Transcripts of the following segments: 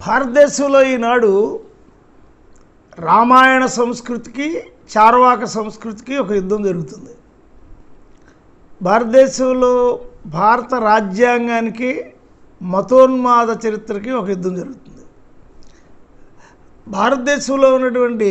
భారతదేశంలో ఈనాడు రామాయణ సంస్కృతికి చార్వాక సంస్కృతికి ఒక యుద్ధం జరుగుతుంది భారతదేశంలో భారత రాజ్యాంగానికి మతోన్మాద చరిత్రకి ఒక యుద్ధం జరుగుతుంది భారతదేశంలో ఉన్నటువంటి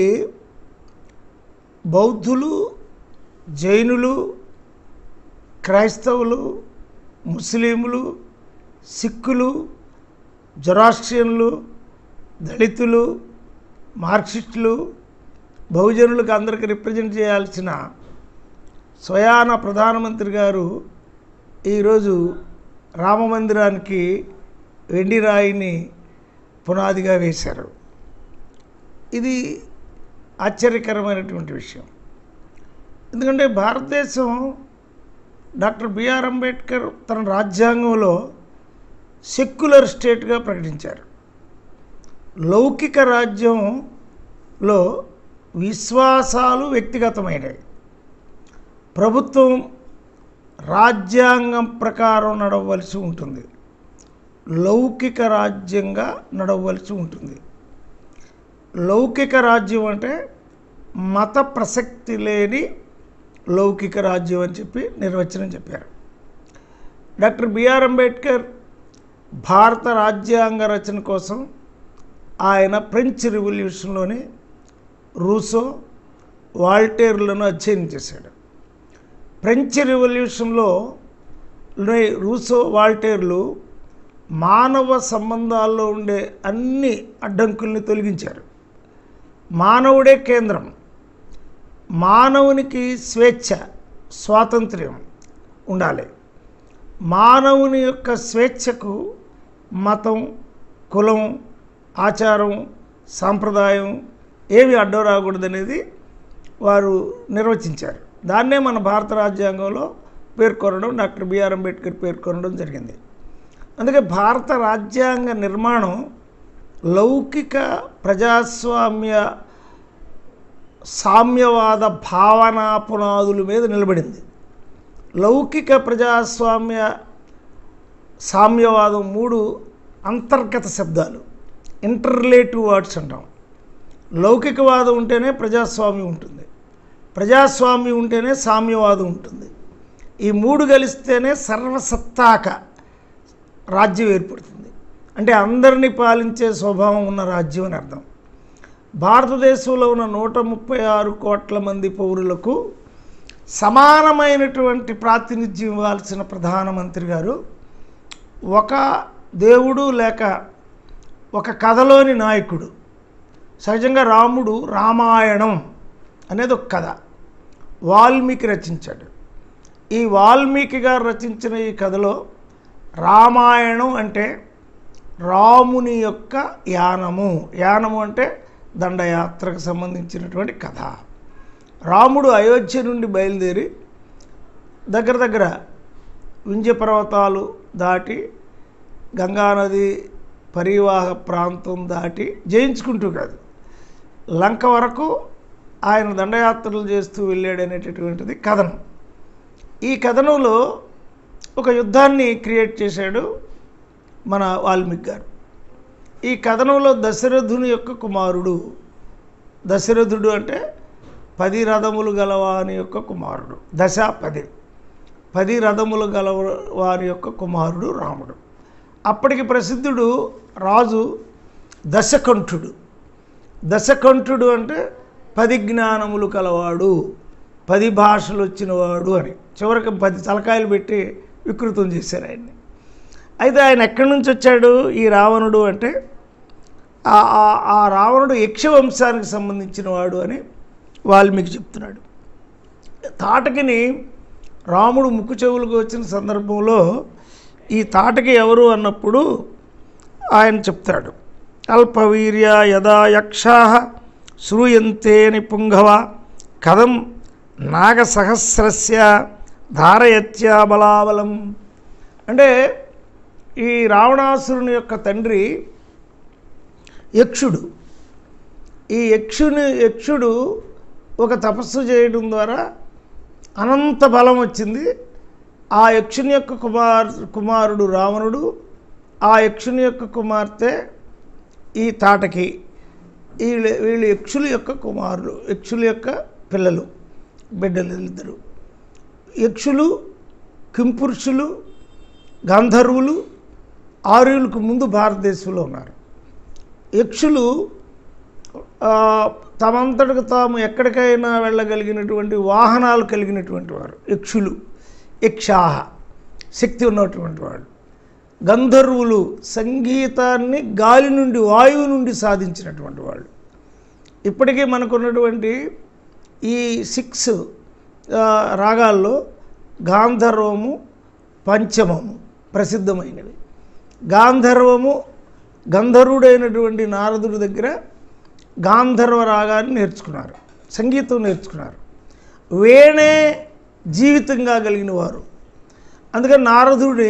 బౌద్ధులు జైనులు క్రైస్తవులు ముస్లింలు సిక్కులు జొరాస్ట్రియన్లు దళితులు మార్క్సిస్టులు బహుజనులకు అందరికి రిప్రజెంట్ చేయాల్సిన స్వయాన ప్రధానమంత్రి గారు ఈరోజు రామమందిరానికి వెండి రాయిని పునాదిగా వేశారు ఇది ఆశ్చర్యకరమైనటువంటి విషయం ఎందుకంటే భారతదేశం డాక్టర్ బిఆర్ అంబేద్కర్ తన రాజ్యాంగంలో సెక్యులర్ స్టేట్గా ప్రకటించారు లౌకిక రాజ్యంలో విశ్వాసాలు వ్యక్తిగతమైనవి ప్రభుత్వం రాజ్యాంగం ప్రకారం నడవలసి ఉంటుంది లౌకిక రాజ్యంగా నడవలసి ఉంటుంది లౌకిక రాజ్యం అంటే మత ప్రసక్తి లేని లౌకిక రాజ్యం అని చెప్పి నిర్వచనం చెప్పారు డాక్టర్ బిఆర్ అంబేద్కర్ భారత రాజ్యాంగ రచన కోసం ఆయన ఫ్రెంచ్ రెవల్యూషన్లోని రూసో వాల్టేర్లను అధ్యయనం చేశాడు ఫ్రెంచ్ రెవల్యూషన్లో రూసో వాల్టేర్లు మానవ సంబంధాల్లో ఉండే అన్ని అడ్డంకుల్ని తొలగించారు మానవుడే కేంద్రం మానవునికి స్వేచ్ఛ స్వాతంత్ర్యం ఉండాలి మానవుని యొక్క స్వేచ్ఛకు మతం కులం ఆచారం సాంప్రదాయం ఏవి అడ్డం రాకూడదనేది వారు నిర్వచించారు దాన్నే మన భారత రాజ్యాంగంలో పేర్కొనడం డాక్టర్ బిఆర్ అంబేద్కర్ పేర్కొనడం జరిగింది అందుకే భారత రాజ్యాంగ నిర్మాణం లౌకిక ప్రజాస్వామ్య సామ్యవాద భావనా పునాదుల మీద నిలబడింది లౌకిక ప్రజాస్వామ్య సామ్యవాదం మూడు అంతర్గత శబ్దాలు ఇంటర్లేటివ్ వర్డ్స్ అంటాం లౌకికవాదం ఉంటేనే ప్రజాస్వామ్యం ఉంటుంది ప్రజాస్వామ్యం ఉంటేనే సామ్యవాదం ఉంటుంది ఈ మూడు కలిస్తేనే సర్వసత్తాక రాజ్యం ఏర్పడుతుంది అంటే అందరినీ పాలించే స్వభావం ఉన్న రాజ్యం అని అర్థం భారతదేశంలో ఉన్న నూట ముప్పై ఆరు కోట్ల మంది పౌరులకు సమానమైనటువంటి ప్రాతినిధ్యం ఇవ్వాల్సిన ప్రధానమంత్రి గారు ఒక దేవుడు లేక ఒక కథలోని నాయకుడు సహజంగా రాముడు రామాయణం అనేది ఒక కథ వాల్మీకి రచించాడు ఈ వాల్మీకి గారు రచించిన ఈ కథలో రామాయణం అంటే రాముని యొక్క యానము యానము అంటే దండయాత్రకు సంబంధించినటువంటి కథ రాముడు అయోధ్య నుండి బయలుదేరి దగ్గర దగ్గర వింధ్య పర్వతాలు దాటి గంగానది పరివాహ ప్రాంతం దాటి జయించుకుంటూ కాదు లంక వరకు ఆయన దండయాత్రలు చేస్తూ వెళ్ళాడనేటటువంటిది కథనం ఈ కథనంలో ఒక యుద్ధాన్ని క్రియేట్ చేశాడు మన వాల్మీకి గారు ఈ కథనంలో దశరథుని యొక్క కుమారుడు దశరథుడు అంటే పది రథములు గలవాని యొక్క కుమారుడు దశ పది పది రథములు గల వారి యొక్క కుమారుడు రాముడు అప్పటికి ప్రసిద్ధుడు రాజు దశకంఠుడు దశకంఠుడు అంటే పది జ్ఞానములు కలవాడు పది భాషలు వచ్చినవాడు అని చివరికి పది తలకాయలు పెట్టి వికృతం చేశారు ఆయన్ని అయితే ఆయన ఎక్కడి నుంచి వచ్చాడు ఈ రావణుడు అంటే ఆ- ఆ- ఆ రావణుడు యక్షవంశానికి సంబంధించిన వాడు అని వాల్మీకి చెప్తున్నాడు తాటకిని రాముడు ముక్కు చెవులకు వచ్చిన సందర్భంలో ఈ తాటకి ఎవరు అన్నప్పుడు ఆయన చెప్తాడు అల్పవీర్య యదా యక్షా శ్రూయంతే నిపుంగవ కథం నాగసహస్రస్య ధారయత్యా బలాబలం అంటే ఈ రావణాసురుని యొక్క తండ్రి యక్షుడు ఈ యక్షుని యక్షుడు ఒక తపస్సు చేయడం ద్వారా అనంత బలం వచ్చింది ఆ యక్షుని యొక్క కుమార్ కుమారుడు రావణుడు ఆ యక్షుని యొక్క కుమార్తె ఈ తాటకి వీళ్ళు వీళ్ళు యక్షుల యొక్క కుమారులు యక్షుల యొక్క పిల్లలు బిడ్డలు ఇద్దరు యక్షులు కింపురుషులు గంధర్వులు ఆర్యులకు ముందు భారతదేశంలో ఉన్నారు యక్షులు ఆ, తమంతటికి తాము ఎక్కడికైనా వెళ్ళగలిగినటువంటి వాహనాలు కలిగినటువంటి వారు యక్షులు యక్షాహ శక్తి ఉన్నటువంటి వాళ్ళు గంధర్వులు సంగీతాన్ని గాలి నుండి వాయువు నుండి సాధించినటువంటి వాళ్ళు ఇప్పటికీ మనకున్నటువంటి ఈ సిక్స్ ఆ, రాగాల్లో గాంధర్వము పంచమము ప్రసిద్ధమైనవి గాంధర్వము గంధర్వుడైనటువంటి నారదుడి దగ్గర గాంధర్వ రాగాన్ని నేర్చుకున్నారు సంగీతం నేర్చుకున్నారు వేణే జీవితంగా కలిగిన వారు అందుకని నారదుడి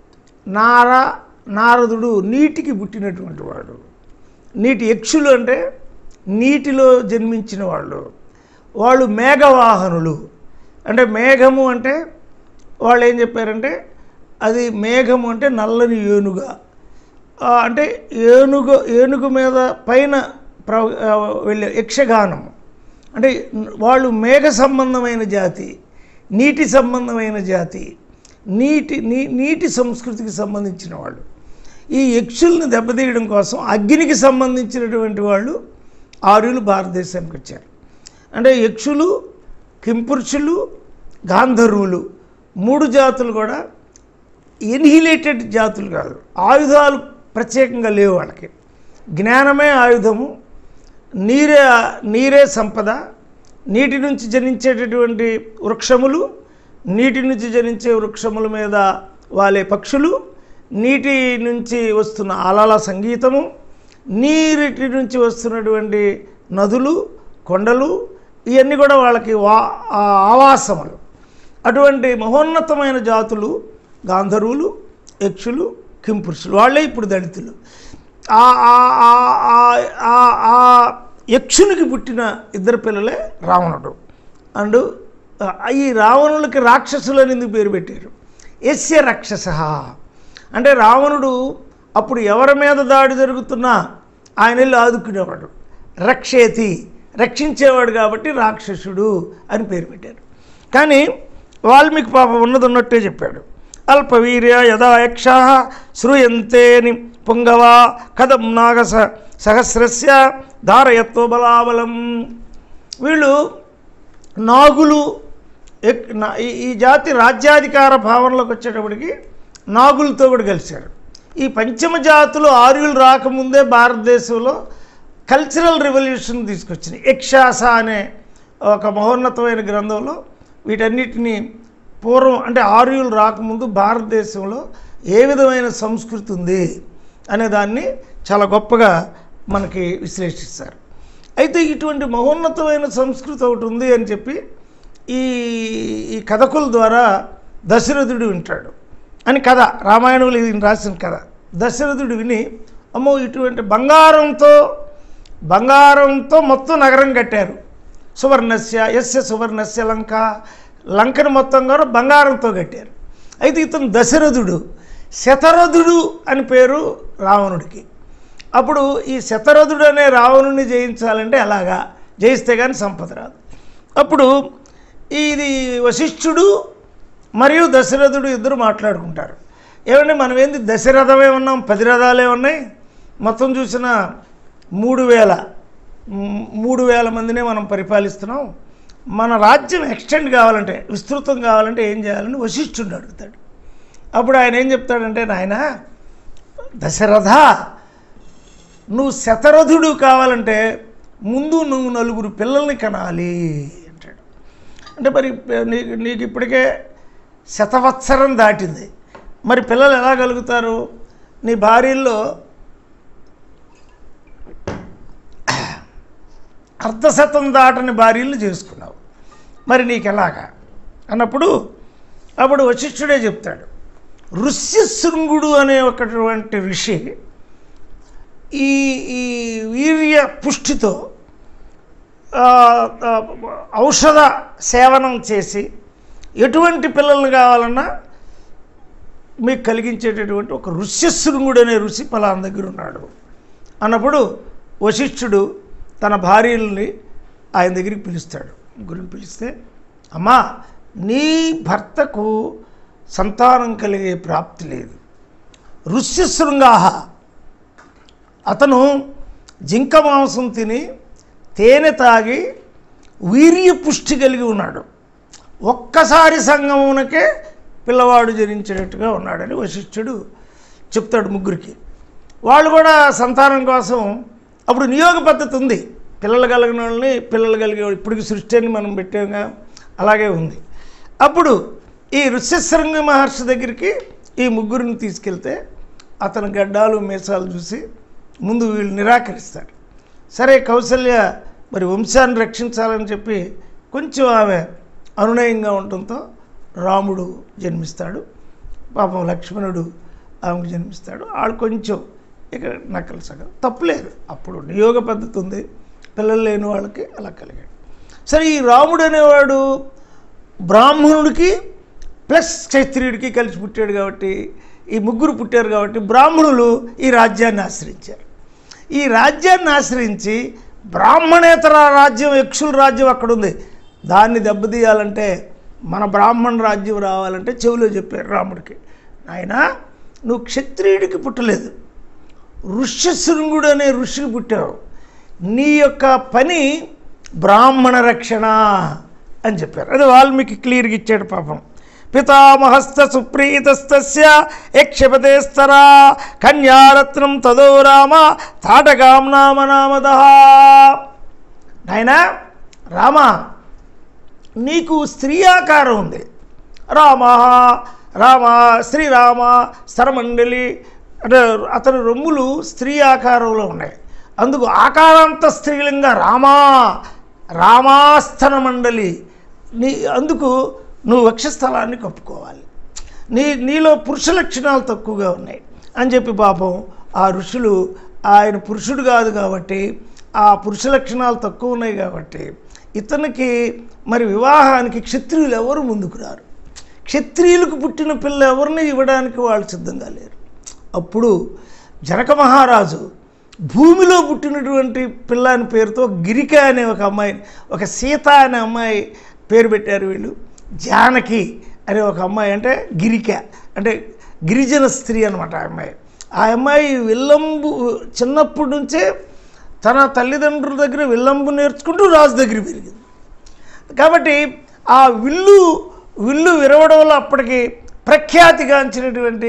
నార నారదుడు నీటికి పుట్టినటువంటి వాడు నీటి యక్షులు అంటే నీటిలో జన్మించిన వాళ్ళు వాళ్ళు మేఘవాహనులు అంటే మేఘము అంటే వాళ్ళు ఏం చెప్పారంటే అది మేఘము అంటే నల్లని ఏనుగా ఆ, అంటే ఏనుగు ఏనుగు మీద పైన ప్ర ఆ, వెళ్ళే యక్షగానం అంటే వాళ్ళు మేఘ సంబంధమైన జాతి నీటి సంబంధమైన జాతి నీటి నీ నీటి సంస్కృతికి సంబంధించిన వాళ్ళు ఈ యక్షుల్ని దెబ్బతీయడం కోసం అగ్నికి సంబంధించినటువంటి వాళ్ళు ఆర్యులు భారతదేశానికి వచ్చారు అంటే యక్షులు కింపురుషులు గాంధర్వులు మూడు జాతులు కూడా ఎన్హిలేటెడ్ జాతులు కాదు ఆయుధాలు ప్రత్యేకంగా లేవు వాళ్ళకి జ్ఞానమే ఆయుధము నీరే నీరే సంపద నీటి నుంచి జనించేటటువంటి వృక్షములు నీటి నుంచి జనించే వృక్షముల మీద వాలే పక్షులు నీటి నుంచి వస్తున్న అలల సంగీతము నీటి నుంచి వస్తున్నటువంటి నదులు కొండలు ఇవన్నీ కూడా వాళ్ళకి వా ఆ ఆవాసములు అటువంటి మహోన్నతమైన జాతులు గాంధర్వులు యక్షులు కింపురుషులు వాళ్ళే ఇప్పుడు దళితులు ఆ ఆ- ఆ- ఆ- ఆ- ఆ యక్షునికి పుట్టిన ఇద్దరు పిల్లలే రావణుడు అండ్ ఈ రావణులకి రాక్షసులు అని ఎందుకు పేరు పెట్టారు ఎస్య రాక్షస అంటే రావణుడు అప్పుడు ఎవరి మీద దాడి జరుగుతున్నా ఆయన వెళ్ళి ఆదుకునేవాడు రక్షేతి రక్షించేవాడు కాబట్టి రాక్షసుడు అని పేరు పెట్టారు కానీ వాల్మీకి పాపం ఉన్నది ఉన్నట్టే చెప్పాడు అల్పవీర్య యదా యక్షా శ్రూయంతేని పుంగవ కథం నాగస సహస్రస్య ధారయత్వ బలాబలం వీళ్ళు నాగులు ఎక్- నా- ఈ- ఈ జాతి రాజ్యాధికార భావనలోకి వచ్చేటప్పటికి నాగులతో కూడా కలిశారు ఈ పంచమ జాతులు ఆర్యులు రాకముందే భారతదేశంలో కల్చరల్ రెవల్యూషన్ తీసుకొచ్చినాయి యక్షాస అనే ఒక మహోన్నతమైన గ్రంథంలో వీటన్నిటిని పూర్వం అంటే ఆర్యులు రాకముందు భారతదేశంలో ఏ విధమైన సంస్కృతి ఉంది అనే దాన్ని చాలా గొప్పగా మనకి విశ్లేషిస్తారు అయితే ఇటువంటి మహోన్నతమైన సంస్కృతి ఒకటి ఉంది అని చెప్పి ఈ ఈ కథకుల ద్వారా దశరథుడు వింటాడు అని కథ రామాయణంలో ఇది రాసిన కథ దశరథుడు విని అమ్మో ఇటువంటి బంగారంతో బంగారంతో మొత్తం నగరం కట్టారు సువర్ణస్య ఎస్య సువర్ణస్య లంక లంకను మొత్తం కూడా బంగారంతో కట్టారు అయితే ఇతను దశరథుడు శతరథుడు అని పేరు రావణుడికి అప్పుడు ఈ శతరథుడు అనే రావణుని జయించాలంటే అలాగా జయిస్తే కానీ సంపద రాదు అప్పుడు ఇది వశిష్ఠుడు మరియు దశరథుడు ఇద్దరు మాట్లాడుకుంటారు ఏమంటే మనం ఏంది దశరథమే ఉన్నాం పది రథాలే ఉన్నాయి మొత్తం చూసిన మూడు వేల మ్, మూడు వేల మందినే మనం పరిపాలిస్తున్నాం మన రాజ్యం ఎక్స్టెండ్ కావాలంటే విస్తృతం కావాలంటే ఏం చేయాలని వశిష్ఠుడు అడుగుతాడు అప్పుడు ఆయన ఏం చెప్తాడంటే నాయన దశరథ నువ్వు శతరథుడు కావాలంటే ముందు నువ్వు నలుగురు పిల్లల్ని కనాలి అంటాడు అంటే మరి నీకు నీకు ఇప్పటికే శతవత్సరం దాటింది మరి పిల్లలు ఎలా కలుగుతారు నీ భార్యల్లో అర్ధశతం దాటని భార్యలు చేసుకున్నావు మరి నీకు ఎలాగా అన్నప్పుడు అప్పుడు వశిష్ఠుడే చెప్తాడు ఋష్యశృంగుడు అనే ఒకటువంటి ఋషి ఈ ఈ వీర్య పుష్టితో ఆ, ఆ, ఔషధ సేవనం చేసి ఎటువంటి పిల్లల్ని కావాలన్నా మీకు కలిగించేటటువంటి ఒక ఋష్యశృంగుడు అనే ఋషి పలానా దగ్గర ఉన్నాడు అన్నప్పుడు వశిష్ఠుడు తన భార్యల్ని ఆయన దగ్గరికి పిలుస్తాడు ముగ్గురిని పిలిస్తే అమ్మా నీ భర్తకు సంతానం కలిగే ప్రాప్తి లేదు ఋష్యశృంగాహ అతను జింక మాంసం తిని తేనె తాగి వీర్య పుష్టి కలిగి ఉన్నాడు ఒక్కసారి సంగమునకే పిల్లవాడు జరించేటట్టుగా ఉన్నాడని వశిష్ఠుడు చెప్తాడు ముగ్గురికి వాళ్ళు కూడా సంతానం కోసం అప్పుడు నియోగ పద్ధతి ఉంది పిల్లలు కలిగిన వాళ్ళని పిల్లలు కలిగే ఇప్పటికి సృష్టి అని మనం పెట్టాంగా అలాగే ఉంది అప్పుడు ఈ ఋష్యశృంగ మహర్షి దగ్గరికి ఈ ముగ్గురిని తీసుకెళ్తే అతని గడ్డాలు మీసాలు చూసి ముందు వీళ్ళు నిరాకరిస్తారు సరే కౌసల్య మరి వంశాన్ని రక్షించాలని చెప్పి కొంచెం ఆమె అనునయంగా ఉండటంతో రాముడు జన్మిస్తాడు పాపం లక్ష్మణుడు ఆమెకు జన్మిస్తాడు వాళ్ళు కొంచెం ఇక నకలు సగం తప్పులేదు అప్పుడు నియోగ పద్ధతి ఉంది పిల్లలు లేని వాళ్ళకి అలా కలిగాడు సరే ఈ రాముడు అనేవాడు బ్రాహ్మణుడికి ప్లస్ క్షత్రియుడికి కలిసి పుట్టాడు కాబట్టి ఈ ముగ్గురు పుట్టారు కాబట్టి బ్రాహ్మణులు ఈ రాజ్యాన్ని ఆశ్రయించారు ఈ రాజ్యాన్ని ఆశ్రయించి బ్రాహ్మణేతర రాజ్యం యక్షుల రాజ్యం అక్కడ ఉంది దాన్ని దెబ్బతీయాలంటే మన బ్రాహ్మణ రాజ్యం రావాలంటే చెవిలో చెప్పారు రాముడికి నాయన నువ్వు క్షత్రియుడికి పుట్టలేదు ఋష్యశృంగుడు అనే ఋషికి పుట్టావు నీ యొక్క పని బ్రాహ్మణ రక్షణ అని చెప్పారు అది వాల్మీకి క్లియర్గా ఇచ్చాడు పాపం పితామహస్త సుప్రీతస్తస్య యక్షపతేస్తరా కన్యారత్నం తదో రామ తాటకాం నామ నామద నాయనా రామ నీకు స్త్రీ ఆకారం ఉంది రామ రామ శ్రీరామ స్థరమండలి అంటే అతని రొమ్ములు స్త్రీ ఆకారంలో ఉన్నాయి అందుకు ఆకారాంత స్త్రీలింగ రామా రామాస్థన మండలి నీ అందుకు నువ్వు వక్షస్థలాన్ని కప్పుకోవాలి నీ నీలో పురుష లక్షణాలు తక్కువగా ఉన్నాయి అని చెప్పి పాపం ఆ ఋషులు ఆయన పురుషుడు కాదు కాబట్టి ఆ పురుష లక్షణాలు తక్కువ ఉన్నాయి కాబట్టి ఇతనికి మరి వివాహానికి క్షత్రియులు ఎవరు ముందుకు రారు క్షత్రియులకు పుట్టిన పిల్ల ఎవరిని ఇవ్వడానికి వాళ్ళు సిద్ధంగా లేరు అప్పుడు జనక మహారాజు భూమిలో పుట్టినటువంటి పిల్లని పేరుతో గిరిక అనే ఒక అమ్మాయి ఒక సీత అనే అమ్మాయి పేరు పెట్టారు వీళ్ళు జానకి అనే ఒక అమ్మాయి అంటే గిరిక అంటే గిరిజన స్త్రీ అనమాట ఆ అమ్మాయి ఆ అమ్మాయి విల్లంబు చిన్నప్పటి నుంచే తన తల్లిదండ్రుల దగ్గర విల్లంబు నేర్చుకుంటూ రాజు దగ్గర పెరిగింది కాబట్టి ఆ విల్లు విల్లు విరవడం వల్ల అప్పటికి ప్రఖ్యాతిగాంచినటువంటి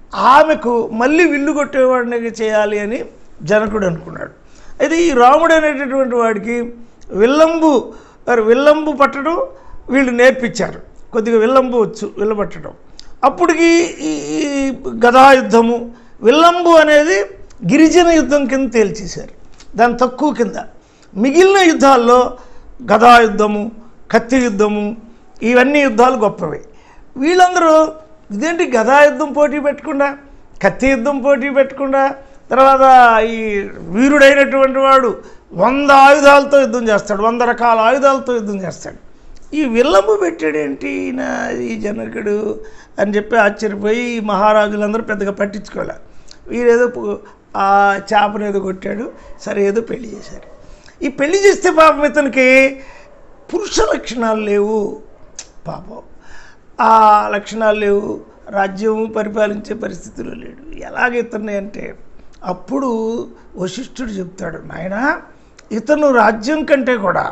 ఆమెకు మళ్ళీ విల్లు కొట్టేవాడిని చేయాలి అని జనకుడు అనుకున్నాడు అయితే ఈ రాముడు అనేటటువంటి వాడికి విల్లంబు మరి విల్లంబు పట్టడం వీళ్ళు నేర్పించారు కొద్దిగా విల్లంబు వచ్చు విల్లబట్టడం అప్పటికి ఈ ఈ గదాయుద్ధము విల్లంబు అనేది గిరిజన యుద్ధం కింద తేల్చేశారు దాని తక్కువ కింద మిగిలిన యుద్ధాల్లో గదా యుద్ధము కత్తి యుద్ధము ఇవన్నీ యుద్ధాలు గొప్పవి వీళ్ళందరూ ఇదేంటి గదా యుద్ధం పోటీ పెట్టకుండా కత్తి యుద్ధం పోటీ పెట్టకుండా తర్వాత ఈ వీరుడైనటువంటి వాడు వంద ఆయుధాలతో యుద్ధం చేస్తాడు వంద రకాల ఆయుధాలతో యుద్ధం చేస్తాడు ఈ విల్లము పెట్టాడేంటి ఈయన ఈ జనకుడు అని చెప్పి ఆశ్చర్యపోయి ఈ మహారాజులందరూ పెద్దగా పట్టించుకోలే వీరేదో పు- ఆ చేపను ఏదో కొట్టాడు సరే ఏదో పెళ్లి చేశారు ఈ పెళ్లి చేస్తే పాపం ఇతనికి పురుష లక్షణాలు లేవు పాపం ఆ లక్షణాలు లేవు రాజ్యం పరిపాలించే పరిస్థితిలో లేడు ఎలాగ ఇతన్ని అంటే అప్పుడు వశిష్ఠుడు చెప్తాడు నాయన ఇతను రాజ్యం కంటే కూడా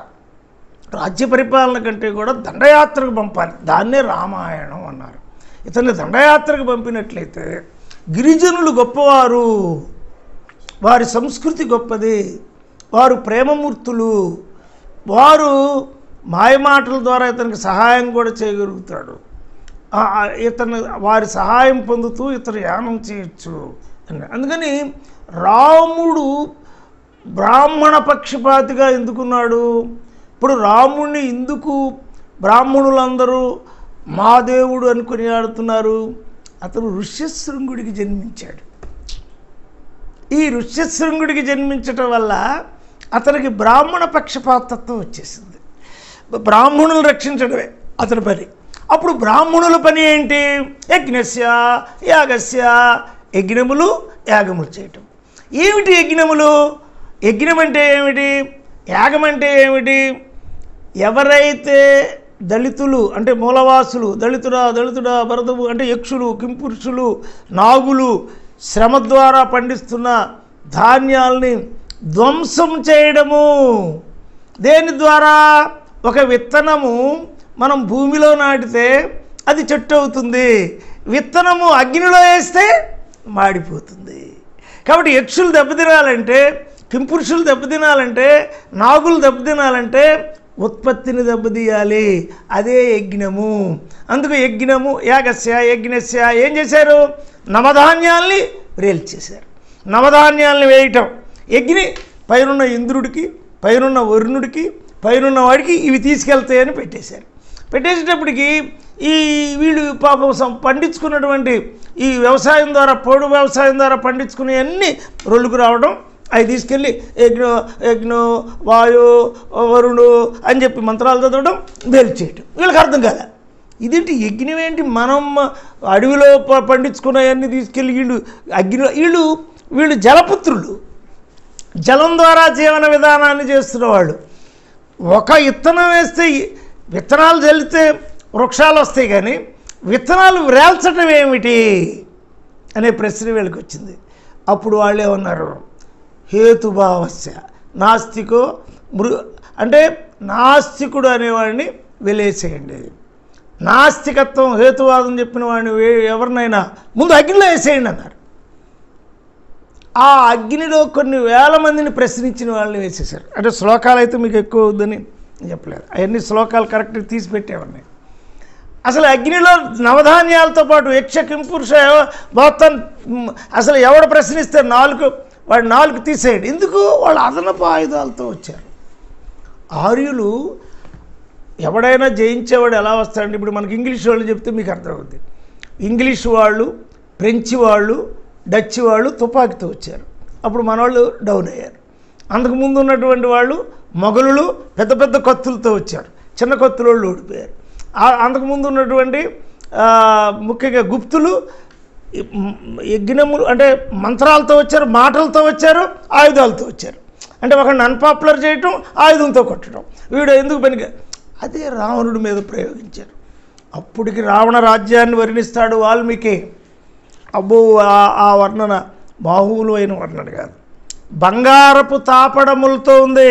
రాజ్య పరిపాలన కంటే కూడా దండయాత్రకు పంపాలి దాన్నే రామాయణం అన్నారు ఇతన్ని దండయాత్రకు పంపినట్లయితే గిరిజనులు గొప్పవారు వారి సంస్కృతి గొప్పది వారు ప్రేమమూర్తులు వారు మాయమాటల ద్వారా ఇతనికి సహాయం కూడా చేయగలుగుతాడు ఆ, ఆ, ఇతను వారి సహాయం పొందుతూ ఇతను యానం చేయొచ్చు అని అందుకని రాముడు బ్రాహ్మణ పక్షపాతిగా ఎందుకున్నాడు ఇప్పుడు రాముడిని ఎందుకు బ్రాహ్మణులందరూ మా దేవుడు అనుకుని ఆడుతున్నారు అతను ఋష్యశృంగుడికి జన్మించాడు ఈ ఋష్యశృంగుడికి జన్మించటం వల్ల అతనికి బ్రాహ్మణ పక్షపాతత్వం వచ్చేసింది బ్రాహ్మణులు రక్షించడమే అతని పని అప్పుడు బ్రాహ్మణుల పని ఏంటి యజ్ఞస్య యాగస్య యజ్ఞములు యాగములు చేయటం ఏమిటి యజ్ఞములు యజ్ఞం అంటే ఏమిటి యాగం అంటే ఏమిటి ఎవరైతే దళితులు అంటే మూలవాసులు దళితుడా దళితుడా భరతుడు అంటే యక్షులు కింపురుషులు నాగులు శ్రమ ద్వారా పండిస్తున్న ధాన్యాల్ని ధ్వంసం చేయడము దేని ద్వారా ఒక విత్తనము మనం భూమిలో నాటితే అది చెట్టు అవుతుంది విత్తనము అగ్నిలో వేస్తే మాడిపోతుంది కాబట్టి యక్షులు దెబ్బతినాలంటే కింపురుషులు దెబ్బతినాలంటే నాగులు దెబ్బతినాలంటే ఉత్పత్తిని దెబ్బతీయాలి అదే యజ్ఞము అందుకు యజ్ఞము యాగస్య యజ్ఞస్య ఏం చేశారు నవధాన్యాల్ని చేశారు నవధాన్యాల్ని వేయటం యజ్ఞి పైనున్న ఇంద్రుడికి పైనున్న వరుణుడికి పైనున్న వాడికి ఇవి తీసుకెళ్తాయని పెట్టేశారు పెట్టేసేటప్పటికి ఈ వీళ్ళు పాపం సం- పండించుకున్నటువంటి ఈ వ్యవసాయం ద్వారా పోడు వ్యవసాయం ద్వారా పండించుకునే అన్ని రొల్లుకు రావడం అవి తీసుకెళ్ళి యజ్ఞో యజ్ఞో వాయు వరుణు అని చెప్పి మంత్రాలు చదవడం బేలు చేయటం వీళ్ళకి అర్థం కాలే ఇదేంటి యజ్ఞం ఏంటి మనం అడవిలో ప- పండించుకున్నవన్నీ తీసుకెళ్ళి వీళ్ళు అగ్ని వీళ్ళు వీళ్ళు జలపుత్రులు జలం ద్వారా జీవన విధానాన్ని చేస్తున్న వాళ్ళు ఒక విత్తనం వేస్తే ఈ విత్తనాలు చల్లితే వృక్షాలు వస్తాయి కానీ విత్తనాలు వ్రేల్చడం ఏమిటి అనే ప్రశ్న వీళ్ళకి వచ్చింది అప్పుడు వాళ్ళు ఏమన్నారు హేతుభావస్య నాస్తికో మృ అంటే నాస్తికుడు అనేవాడిని వెలేసేయండి నాస్తికత్వం హేతువాదం చెప్పిన వాడిని వే- ఎవరినైనా ముందు అగ్నిలో వేసేయండి అన్నారు ఆ అగ్నిలో కొన్ని వేల మందిని ప్రశ్నించిన వాళ్ళని వేసేశారు అంటే శ్లోకాలు అయితే మీకు ఎక్కువ అవుద్దని చెప్పలేదు అవన్నీ శ్లోకాలు కరెక్ట్గా తీసి పెట్టేవాడిని అసలు అగ్నిలో నవధాన్యాలతో పాటు యక్ష కింపురుష ఎవ- మొత్తం మ్, అసలు ఎవడు ప్రశ్నిస్తే నాలుగు వాడు నాలుగు తీసేయండి ఎందుకు వాళ్ళు అదనపు ఆయుధాలతో వచ్చారు ఆర్యులు ఎవడైనా జయించేవాడు ఎలా వస్తాడంటే ఇప్పుడు మనకి ఇంగ్లీష్ వాళ్ళు చెప్తే మీకు అర్థమవుద్ది ఇంగ్లీష్ వాళ్ళు ఫ్రెంచ్ వాళ్ళు డచ్ వాళ్ళు తుపాకీతో వచ్చారు అప్పుడు మనవాళ్ళు డౌన్ అయ్యారు అంతకుముందు ఉన్నటువంటి వాళ్ళు మొఘలులు పెద్ద పెద్ద కత్తులతో వచ్చారు చిన్న కత్తుల వాళ్ళు ఓడిపోయారు ఆ- అంతకుముందు ఉన్నటువంటి ఆ, ముఖ్యంగా గుప్తులు ఈ మ్, యజ్ఞములు అంటే మంత్రాలతో వచ్చారు మాటలతో వచ్చారు ఆయుధాలతో వచ్చారు అంటే ఒకరిని అన్పాపులర్ చేయటం ఆయుధంతో కొట్టడం వీడు ఎందుకు పనికి అదే రావణుడి మీద ప్రయోగించారు అప్పటికి రావణ రాజ్యాన్ని వర్ణిస్తాడు వాల్మీకి అబ్బో ఆ- ఆ వర్ణన బాహువులైన వర్ణన కాదు బంగారపు తాపడములతో ఉంది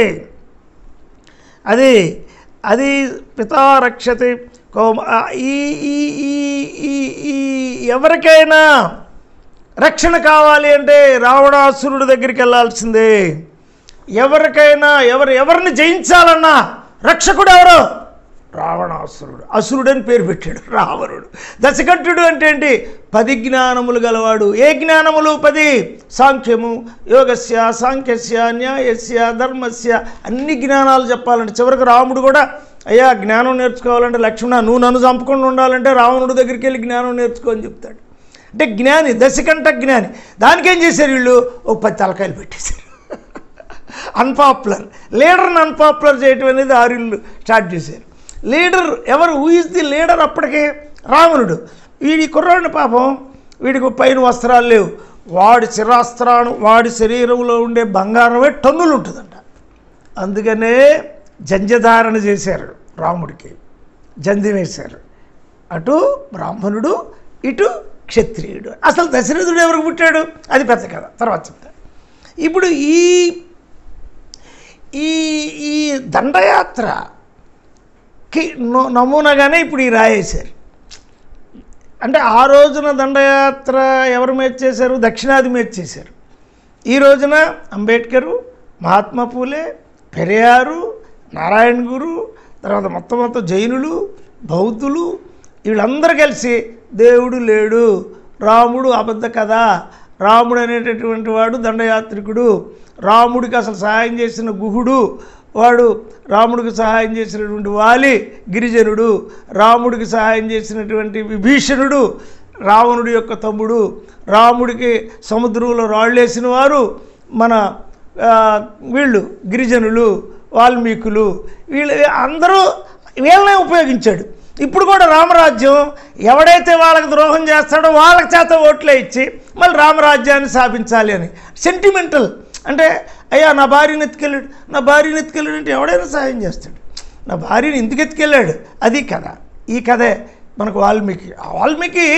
అది అది పితా రక్షతి కోమ ఆ, ఈ ఈ ఈ ఈ ఈ ఎవరికైనా రక్షణ కావాలి అంటే రావణాసురుడి దగ్గరికి వెళ్ళాల్సిందే ఎవరికైనా ఎవరు ఎవరిని జయించాలన్నా రక్షకుడు ఎవరు రావణాసురుడు అసురుడని పేరు పెట్టాడు రావణుడు దశకంఠుడు అంటే ఏంటి పది జ్ఞానములు గలవాడు ఏ జ్ఞానములు పది సాంఖ్యము యోగస్య సాంఖ్యస్య న్యాయస్య ధర్మస్య అన్ని జ్ఞానాలు చెప్పాలంటే చివరికి రాముడు కూడా అయ్యా జ్ఞానం నేర్చుకోవాలంటే లక్ష్మణ నువ్వు నన్ను చంపకుండా ఉండాలంటే రావణుడి దగ్గరికి వెళ్ళి జ్ఞానం నేర్చుకో అని చెప్తాడు అంటే జ్ఞాని దశకంఠ జ్ఞాని దానికేం చేశారు వీళ్ళు ఓ పది తలకాయలు పెట్టేశారు అన్పాపులర్ లీడర్ని అన్పాపులర్ చేయటం అనేది ఆర్యులు స్టార్ట్ చేశారు లీడర్ ఎవరు హూ ఇస్ ది లీడర్ అప్పటికే రావణుడు వీడి కుర్రాడిని పాపం వీడికి పైన వస్త్రాలు లేవు వాడి శిరాస్త్రాను వాడి శరీరంలో ఉండే బంగారమే టన్నులు ఉంటుందంట అందుకనే జంజధారణ చేశారు రాముడికి జంధ్యం వేశారు అటు బ్రాహ్మణుడు ఇటు క్షత్రియుడు అసలు దశరథుడు ఎవరికి పుట్టాడు అది పెద్ద కథ తర్వాత చెప్తా ఇప్పుడు ఈ ఈ ఈ దండయాత్రకి నో- నమూనాగానే ఇప్పుడు ఈ రాయేశారు అంటే ఆ రోజున దండయాత్ర ఎవరు మీద చేశారు దక్షిణాది మీద చేశారు ఈ రోజున అంబేద్కరు మహాత్మా పూలే పెరియారు నారాయణ గురు తర్వాత మొత్తం మొత్తం జైనులు బౌద్ధులు వీళ్ళందరూ కలిసి దేవుడు లేడు రాముడు అబద్ధ కథ రాముడు అనేటటువంటి వాడు దండయాత్రికుడు రాముడికి అసలు సహాయం చేసిన గుహుడు వాడు రాముడికి సహాయం చేసినటువంటి వాలి గిరిజనుడు రాముడికి సహాయం చేసినటువంటి విభీషణుడు రావణుడి యొక్క తమ్ముడు రాముడికి సముద్రంలో రాళ్ళేసిన వారు మన ఆ, వీళ్ళు గిరిజనులు వాల్మీకులు వీళ్ళు అందరూ వీళ్ళనే ఉపయోగించాడు ఇప్పుడు కూడా రామరాజ్యం ఎవడైతే వాళ్ళకి ద్రోహం చేస్తాడో వాళ్ళకి చేత ఓట్లే ఇచ్చి మళ్ళీ రామరాజ్యాన్ని స్థాపించాలి అని సెంటిమెంటల్ అంటే అయ్యా నా భార్యని ఎత్తుకెళ్ళాడు నా భార్యని ఎత్తుకెళ్ళాడు అంటే ఎవడైనా సాయం చేస్తాడు నా భార్యని ఎందుకు ఎత్తుకెళ్ళాడు అది కథ ఈ కథే మనకు వాల్మీకి ఆ వాల్మీకి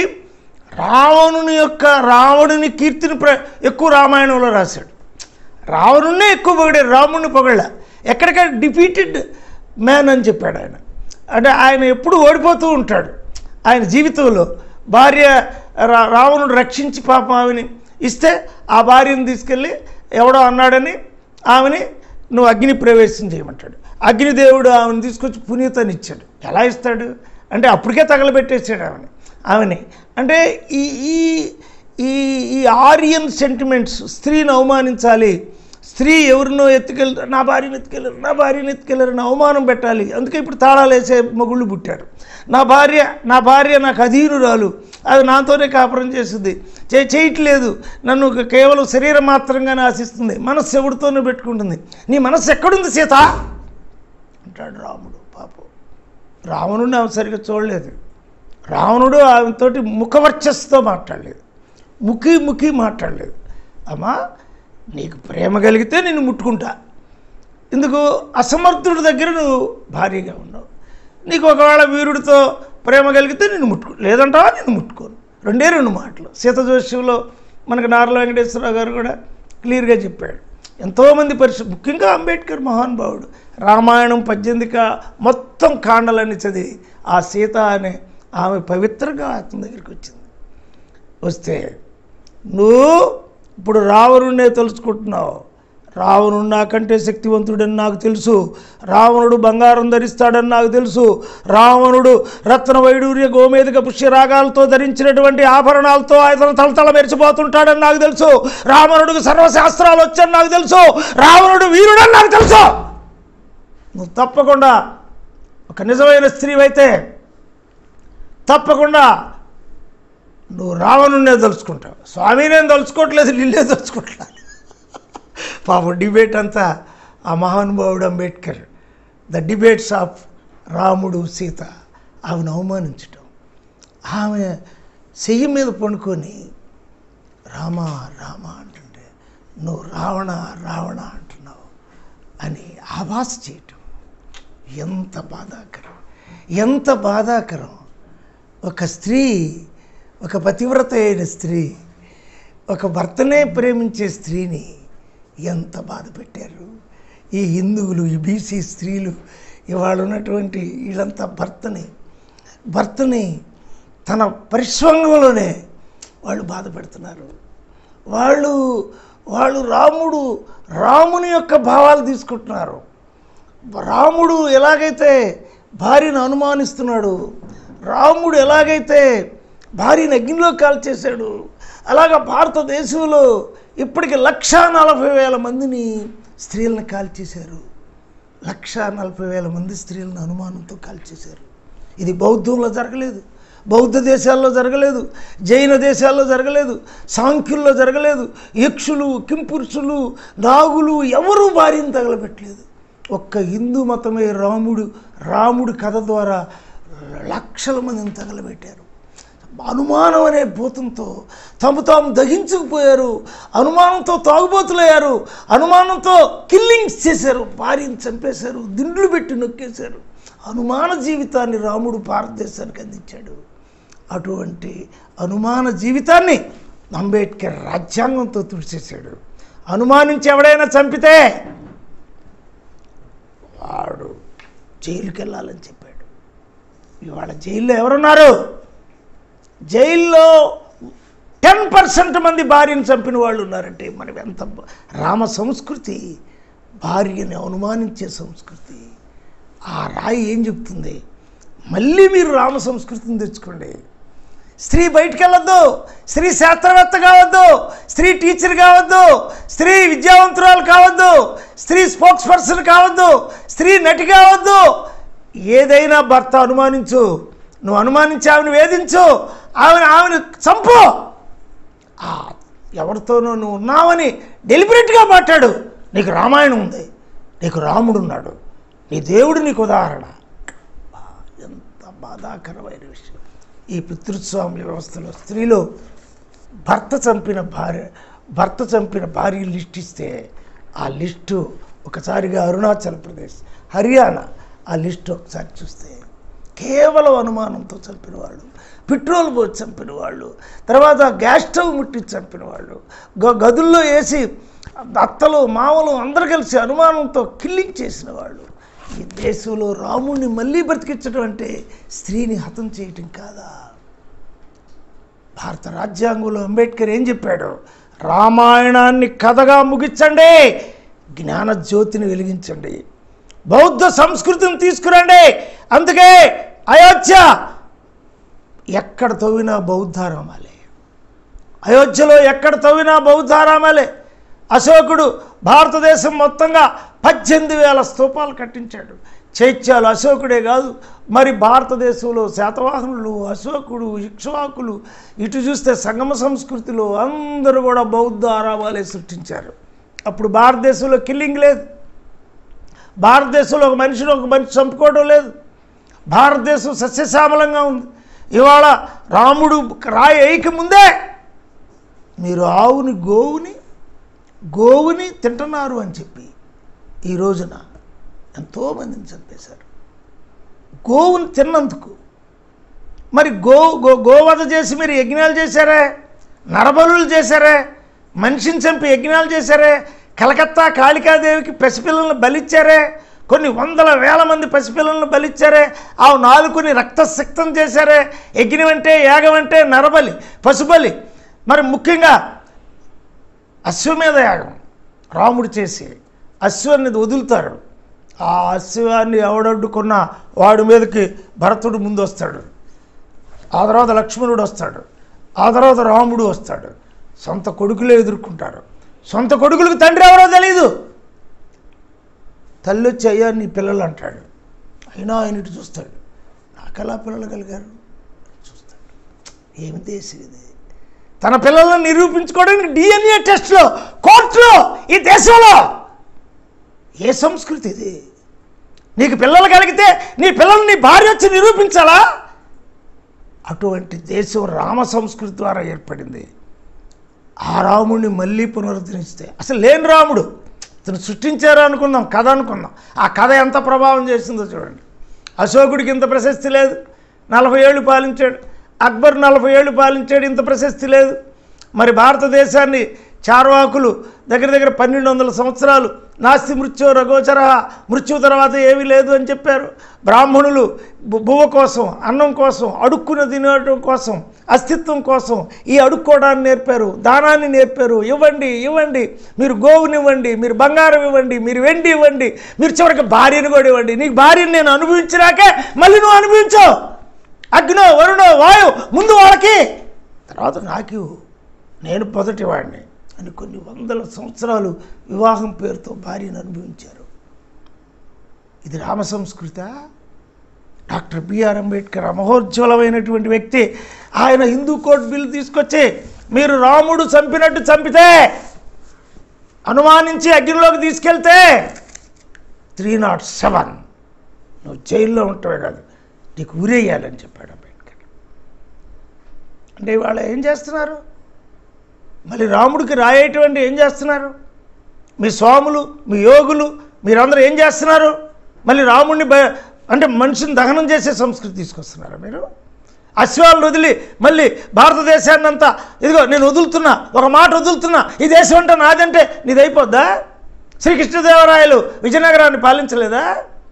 రావణుని యొక్క రావణుని కీర్తిని ప్ర ఎక్కువ రామాయణంలో రాశాడు రావణున్నే ఎక్కువ పొగిడారు రాముడిని పొగళ్ళ ఎక్కడికక్కడ డిఫీటెడ్ మ్యాన్ అని చెప్పాడు ఆయన అంటే ఆయన ఎప్పుడు ఓడిపోతూ ఉంటాడు ఆయన జీవితంలో భార్య రా రావణుడు రక్షించి పాపం ఆమెని ఇస్తే ఆ భార్యను తీసుకెళ్ళి ఎవడో అన్నాడని ఆమెని నువ్వు అగ్ని ప్రవేశం చేయమంటాడు అగ్నిదేవుడు ఆమెను తీసుకొచ్చి పునీతని ఇచ్చాడు ఎలా ఇస్తాడు అంటే అప్పటికే తగలబెట్టేసాడు ఆమెని ఆమెని అంటే ఈ ఈ ఈ ఈ ఆరియన్ సెంటిమెంట్స్ స్త్రీని అవమానించాలి స్త్రీ ఎవరినో ఎత్తుకెళ్ళి నా భార్యను ఎత్తుకెళ్ళారు నా భార్యను ఎత్తుకెళ్ళారు అని అవమానం పెట్టాలి అందుకే ఇప్పుడు తాళాలు వేసే మొగుళ్ళు పుట్టారు నా భార్య నా భార్య నాకు అధీనురాలు అది నాతోనే కాపురం చేస్తుంది చే చేయట్లేదు నన్ను కేవలం శరీరం మాత్రంగానే ఆశిస్తుంది మనస్సు ఎవరితోనే పెట్టుకుంటుంది నీ మనస్సు ఎక్కడుంది సీత అంటాడు రాముడు పాపం రావణుడిని ఆమె సరిగ్గా చూడలేదు రావణుడు ఆమెతోటి ముఖవర్చస్సుతో మాట్లాడలేదు ముఖి ముఖి మాట్లాడలేదు అమ్మా నీకు ప్రేమ కలిగితే నేను ముట్టుకుంటా ఎందుకు అసమర్థుడి దగ్గర నువ్వు భారీగా ఉన్నావు నీకు ఒకవేళ వీరుడితో ప్రేమ కలిగితే నేను ముట్టుకో లేదంటావా నేను ముట్టుకోను రెండే రెండు మాటలు సీత జోష్యంలో మనకు నారల వెంకటేశ్వరరావు గారు కూడా క్లియర్గా చెప్పాడు ఎంతోమంది పరిశు ముఖ్యంగా అంబేద్కర్ మహానుభావుడు రామాయణం పద్దెనిమిది కా మొత్తం కాండలన్నీ చదివి ఆ సీత అనే ఆమె పవిత్రంగా అతని దగ్గరికి వచ్చింది వస్తే నువ్వు ఇప్పుడు రావణుడినే తలుచుకుంటున్నావు రావణుడు నాకంటే శక్తివంతుడని నాకు తెలుసు రావణుడు బంగారం ధరిస్తాడని నాకు తెలుసు రావణుడు రత్న వైడూర్య గోమేధిక పుష్యరాగాలతో ధరించినటువంటి ఆభరణాలతో ఆయన తలతల మెరిచిపోతుంటాడని నాకు తెలుసు రావణుడికి సర్వశాస్త్రాలు వచ్చని నాకు తెలుసు రావణుడు వీరుడని నాకు తెలుసు నువ్వు తప్పకుండా ఒక నిజమైన స్త్రీవైతే తప్పకుండా నువ్వు రావణున్నే తలుచుకుంటావు స్వామి నేను తలుచుకోవట్లేదు నిన్నే తలుచుకోవట్లేదు పాపం డిబేట్ అంతా ఆ మహానుభావుడు అంబేద్కర్ ద డిబేట్స్ ఆఫ్ రాముడు సీత ఆమెను అవమానించటం ఆమె చెయ్యి మీద పండుకొని రామ రామ అంటుంటే నువ్వు రావణ రావణ అంటున్నావు అని ఆభాస చేయటం ఎంత బాధాకరం ఎంత బాధాకరం ఒక స్త్రీ ఒక పతివ్రత అయిన స్త్రీ ఒక భర్తనే ప్రేమించే స్త్రీని ఎంత బాధ పెట్టారు ఈ హిందువులు ఈ బీసీ స్త్రీలు ఇవాళ ఉన్నటువంటి వీళ్ళంతా భర్తని భర్తని తన పరిశ్రమంలోనే వాళ్ళు బాధ పెడుతున్నారు వాళ్ళు వాళ్ళు రాముడు రాముని యొక్క భావాలు తీసుకుంటున్నారు రాముడు ఎలాగైతే భార్యను అనుమానిస్తున్నాడు రాముడు ఎలాగైతే భార్యను అగ్నిలో కాల్చేశాడు అలాగ భారతదేశంలో ఇప్పటికి లక్షా నలభై వేల మందిని స్త్రీలను కాల్చేశారు లక్షా నలభై వేల మంది స్త్రీలను అనుమానంతో కాల్చేశారు ఇది బౌద్ధంలో జరగలేదు బౌద్ధ దేశాల్లో జరగలేదు జైన దేశాల్లో జరగలేదు సాంఖ్యుల్లో జరగలేదు యక్షులు కింపురుషులు నాగులు ఎవరూ భార్యను తగలబెట్టలేదు ఒక్క హిందూ మతమే రాముడు రాముడి కథ ద్వారా లక్షల మందిని తగలబెట్టారు అనుమానం అనే భూతంతో తమ తాము దహించుకుపోయారు అనుమానంతో తాగుబోతులయ్యారు అనుమానంతో కిల్లింగ్స్ చేశారు భార్యను చంపేశారు దిండ్లు పెట్టి నొక్కేశారు అనుమాన జీవితాన్ని రాముడు భారతదేశానికి అందించాడు అటువంటి అనుమాన జీవితాన్ని అంబేద్కర్ రాజ్యాంగంతో తుడిచేశాడు అనుమానించి ఎవడైనా చంపితే వాడు జైలుకి వెళ్ళాలని చెప్పాడు ఇవాళ జైల్లో ఎవరున్నారు జైల్లో టెన్ పర్సెంట్ మంది భార్యను చంపిన వాళ్ళు ఉన్నారంటే మనం ఎంత రామ సంస్కృతి భార్యని అనుమానించే సంస్కృతి ఆ రాయి ఏం చెప్తుంది మళ్ళీ మీరు రామ సంస్కృతిని తెచ్చుకోండి స్త్రీ బయటికి వెళ్ళొద్దు స్త్రీ శాస్త్రవేత్త కావద్దు స్త్రీ టీచర్ కావద్దు స్త్రీ విద్యావంతురాలు కావద్దు స్త్రీ స్పోక్స్ పర్సన్ కావద్దు స్త్రీ నటి కావద్దు ఏదైనా భర్త అనుమానించు నువ్వు అనుమానించి ఆమెను వేధించు ఆమెను ఆమెను చంపు ఆ ఎవరితోనో నువ్వు ఉన్నావని డెలిబరేట్గా మాట్లాడు నీకు రామాయణం ఉంది నీకు రాముడు ఉన్నాడు నీ దేవుడు నీకు ఉదాహరణ బా, ఎంత బాధాకరమైన విషయం ఈ పితృస్వామ్య వ్యవస్థలో స్త్రీలో భర్త చంపిన భార్య భర్త చంపిన భార్య లిస్ట్ ఇస్తే ఆ లిస్టు ఒకసారిగా అరుణాచల్ ప్రదేశ్ హర్యానా ఆ లిస్టు ఒకసారి చూస్తే కేవలం అనుమానంతో చంపిన వాళ్ళు పెట్రోల్ పోసి చంపిన వాళ్ళు తర్వాత గ్యాస్ స్టవ్ ముట్టి చంపిన వాళ్ళు గ- గదుల్లో వేసి అత్తలు మామలు అందరూ కలిసి అనుమానంతో కిల్లింగ్ చేసిన వాళ్ళు ఈ దేశంలో రాముణ్ణి మళ్ళీ బ్రతికించడం అంటే స్త్రీని హతం చేయటం కాదా భారత రాజ్యాంగంలో అంబేద్కర్ ఏం చెప్పాడు రామాయణాన్ని కథగా ముగించండి జ్ఞాన జ్యోతిని వెలిగించండి బౌద్ధ సంస్కృతిని తీసుకురండి అందుకే అయోధ్య ఎక్కడ తవ్వినా బౌద్ధారామాలే అయోధ్యలో ఎక్కడ తవ్వినా బౌద్ధారామాలే అశోకుడు భారతదేశం మొత్తంగా పద్దెనిమిది వేల స్తూపాలు కట్టించాడు చైత్యాలు అశోకుడే కాదు మరి భారతదేశంలో శాతవాహనులు అశోకుడు ఇక్ష్వాకులు ఇటు చూస్తే సంగమ సంస్కృతిలో అందరూ కూడా బౌద్ధ ఆరామాలే సృష్టించారు అప్పుడు భారతదేశంలో కిల్లింగ్ లేదు భారతదేశంలో ఒక మనిషిని ఒక మనిషి చంపుకోవడం లేదు భారతదేశం సస్యశ్యామలంగా ఉంది ఇవాళ రాముడు రాయి వేయక ముందే మీరు ఆవుని గోవుని గోవుని తింటున్నారు అని చెప్పి ఈ రోజున ఎంతోమందిని చంపేశారు గోవుని తిన్నందుకు మరి గో గో గోవధ చేసి మీరు యజ్ఞాలు చేశారే నరబలులు చేశారే మనిషిని చంపి యజ్ఞాలు చేశారే కలకత్తా కాళికాదేవికి పసిపిల్లలను బలిచ్చారే కొన్ని వందల వేల మంది పసిపిల్లలను బలిచ్చారే ఆ నాలుగుని రక్తసిక్తం చేశారే యజ్ఞం అంటే యాగం అంటే నరబలి పశుబలి మరి ముఖ్యంగా అశ్వమేధ యాగం రాముడు చేసి అశ్వాన్ని వదులుతారు ఆ అశ్వాన్ని ఎవడడ్డుకున్న వాడి మీదకి భరతుడు ముందు వస్తాడు ఆ తర్వాత లక్ష్మణుడు వస్తాడు ఆ తర్వాత రాముడు వస్తాడు సొంత కొడుకులే ఎదుర్కొంటారు సొంత కొడుకులకు తండ్రి ఎవరో తెలియదు తల్లి వచ్చి అయ్యా నీ పిల్లలు అంటాడు అయినా ఆయన ఇటు చూస్తాడు నాకెలా పిల్లలు కలిగారు చూస్తాడు ఏమి దేశం ఇది తన పిల్లలను నిరూపించుకోవడానికి డిఎన్ఏ టెస్ట్లో కోర్టులో ఈ దేశంలో ఏ సంస్కృతి ఇది నీకు పిల్లలు కలిగితే నీ పిల్లల్ని నీ భార్య వచ్చి నిరూపించాలా అటువంటి దేశం రామ సంస్కృతి ద్వారా ఏర్పడింది ఆ రాముడిని మళ్ళీ పునరుద్ధరిస్తే అసలు లేని రాముడు ఇతను సృష్టించారు అనుకుందాం కథ అనుకుందాం ఆ కథ ఎంత ప్రభావం చేసిందో చూడండి అశోకుడికి ఇంత ప్రశస్తి లేదు నలభై ఏళ్ళు పాలించాడు అక్బర్ నలభై ఏళ్ళు పాలించాడు ఇంత ప్రశస్తి లేదు మరి భారతదేశాన్ని చార్వాకులు దగ్గర దగ్గర పన్నెండు వందల సంవత్సరాలు నాస్తి మృత్యు రఘోచర మృత్యు తర్వాత ఏమీ లేదు అని చెప్పారు బ్రాహ్మణులు బు- బువ్వ కోసం అన్నం కోసం అడుక్కున తినడం కోసం అస్తిత్వం కోసం ఈ అడుక్కోవడాన్ని నేర్పారు దానాన్ని నేర్పారు ఇవ్వండి ఇవ్వండి మీరు గోవునివ్వండి మీరు బంగారం ఇవ్వండి మీరు వెండి ఇవ్వండి మీరు చివరికి భార్యను కూడా ఇవ్వండి నీకు భార్యను నేను అనుభవించినాకే మళ్ళీ నువ్వు అనుభవించు అగ్నో వరుణో వాయు ముందు వాళ్ళకి తర్వాత నాకు ఇవ్వు. నేను మొదటి వాడిని అని కొన్ని వందల సంవత్సరాలు వివాహం పేరుతో భార్యను అనుభవించారు ఇది రామ సంస్కృత డాక్టర్ బిఆర్ అంబేద్కర్ మహోజ్వలమైనటువంటి వ్యక్తి ఆయన హిందూ కోర్టు బిల్లు తీసుకొచ్చి మీరు రాముడు చంపినట్టు చంపితే అనుమానించి అగ్నిలోకి తీసుకెళ్తే త్రీ నాట్ సెవెన్ నువ్వు జైల్లో ఉంటావే కాదు నీకు ఉరేయాలని చెప్పాడు అంబేద్కర్ అంటే ఇవాళ ఏం చేస్తున్నారు మళ్ళీ రాముడికి రాయేటువంటి ఏం చేస్తున్నారు మీ స్వాములు మీ యోగులు మీరందరూ ఏం చేస్తున్నారు మళ్ళీ రాముడిని బ అంటే మనిషిని దహనం చేసే సంస్కృతి తీసుకొస్తున్నారా మీరు అశ్వాలను వదిలి మళ్ళీ భారతదేశాన్ని అంతా ఇదిగో నేను వదులుతున్నా ఒక మాట వదులుతున్నా ఈ దేశం అంటే నాదంటే నీది అయిపోద్దా శ్రీకృష్ణదేవరాయలు విజయనగరాన్ని పాలించలేదా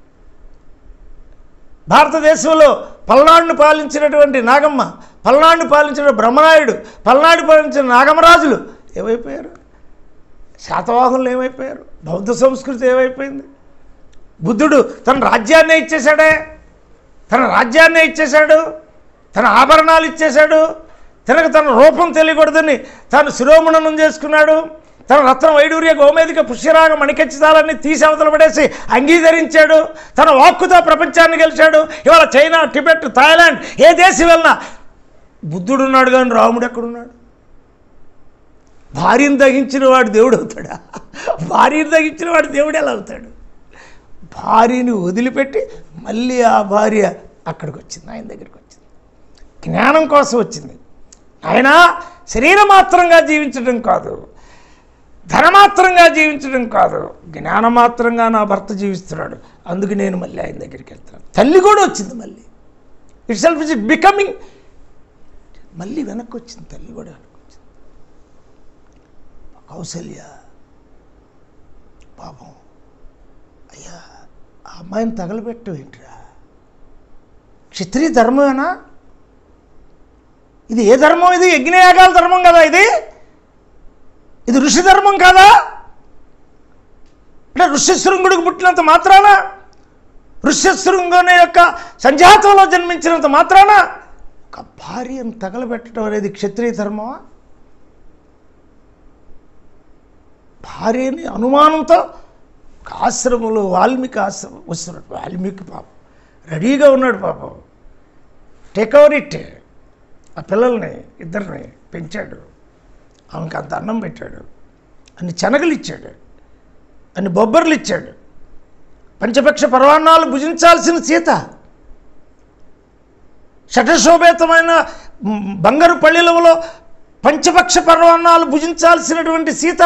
భారతదేశంలో పల్నాడును పాలించినటువంటి నాగమ్మ పల్నాడును పాలించిన బ్రహ్మనాయుడు పల్నాడు పాలించిన నాగమరాజులు ఏమైపోయారు శాతవాహనులు ఏమైపోయారు బౌద్ధ సంస్కృతి ఏమైపోయింది బుద్ధుడు తన రాజ్యాన్నే ఇచ్చేశాడే తన రాజ్యాన్నే ఇచ్చేశాడు తన ఆభరణాలు ఇచ్చేశాడు తనకు తన రూపం తెలియకూడదని తాను శిరోమణనం చేసుకున్నాడు తన రత్న వైడూర్య గోమేదిక పుష్యరాగ మణికచ్చితాలన్నీ తీసి అవతల పడేసి అంగీకరించాడు తన వాక్కుతో ప్రపంచాన్ని గెలిచాడు ఇవాళ చైనా టిబెట్ థాయిలాండ్ ఏ దేశం వెళ్ళినా బుద్ధుడు ఉన్నాడు కానీ రాముడు ఎక్కడున్నాడు భార్యను తగ్గించిన వాడు దేవుడు అవుతాడా భార్యను తగ్గించిన వాడు దేవుడు ఎలా అవుతాడు భార్యని వదిలిపెట్టి మళ్ళీ ఆ భార్య అక్కడికి వచ్చింది ఆయన దగ్గరికి వచ్చింది జ్ఞానం కోసం వచ్చింది ఆయన శరీరమాత్రంగా జీవించడం కాదు ధనమాత్రంగా జీవించడం కాదు జ్ఞానమాత్రంగా నా భర్త జీవిస్తున్నాడు అందుకు నేను మళ్ళీ ఆయన దగ్గరికి వెళ్తాను తల్లి కూడా వచ్చింది మళ్ళీ itself is it becoming మళ్ళీ వెనక్కి వచ్చింది తల్లి కూడా వెనక్కి వచ్చింది కౌసల్య పాపం అయ్యా ఆ అమ్మాయిని తగలబెట్టు ఏంటిరా క్షత్రియ ధర్మమేనా ఇది ఏ ధర్మం ఇది యజ్ఞయాగాల ధర్మం కదా ఇది ఇది ఋషి ధర్మం కాదా అంటే ఋష్యశృంగుడికి పుట్టినంత మాత్రాన ఋష్యశృంగుని యొక్క సంజాతంలో జన్మించినంత మాత్రాన ఒక భార్యను తగలబెట్టడం అనేది క్షత్రియ ధర్మమా భార్యని అనుమానంతో ఒక ఆశ్రమంలో వాల్మీకి ఆశ్రమం వస్తున్నాడు వాల్మీకి పాపం రెడీగా ఉన్నాడు పాపం టేక్ ఓవర్ ఇట్ ఆ పిల్లల్ని ఇద్దరిని పెంచాడు ఆమెకి అంత అన్నం పెట్టాడు అన్ని శనగలు ఇచ్చాడు అన్ని బొబ్బర్లు ఇచ్చాడు పంచపక్ష పర్వాణాలు భుజించాల్సిన సీత షటశోభేతమైన మ్, బంగారు పళ్ళిలలో పంచపక్ష పర్వాణాలు భుజించాల్సినటువంటి సీత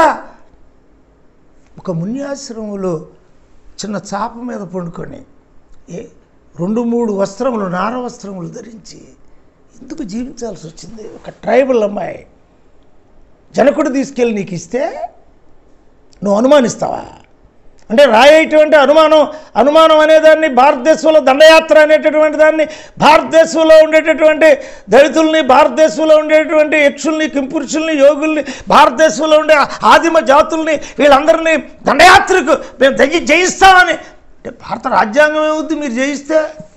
ఒక మున్యాశ్రమంలో చిన్న చాప మీద పండుకొని ఏ రెండు మూడు వస్త్రములు నార వస్త్రములు ధరించి ఎందుకు జీవించాల్సి వచ్చింది ఒక ట్రైబల్ అమ్మాయి జనకుడు తీసుకెళ్ళి నీకు ఇస్తే నువ్వు అనుమానిస్తావా అంటే రాయేటువంటి అనుమానం అనుమానం అనేదాన్ని భారతదేశంలో దండయాత్ర అనేటటువంటి దాన్ని భారతదేశంలో ఉండేటటువంటి దళితుల్ని భారతదేశంలో ఉండేటువంటి యక్షుల్ని కింపురుషుల్ని యోగుల్ని భారతదేశంలో ఉండే ఆదిమ జాతుల్ని వీళ్ళందరినీ దండయాత్రకు మేము తగ్గి జయిస్తామని అంటే భారత రాజ్యాంగం ఏమవుద్ది మీరు జయిస్తే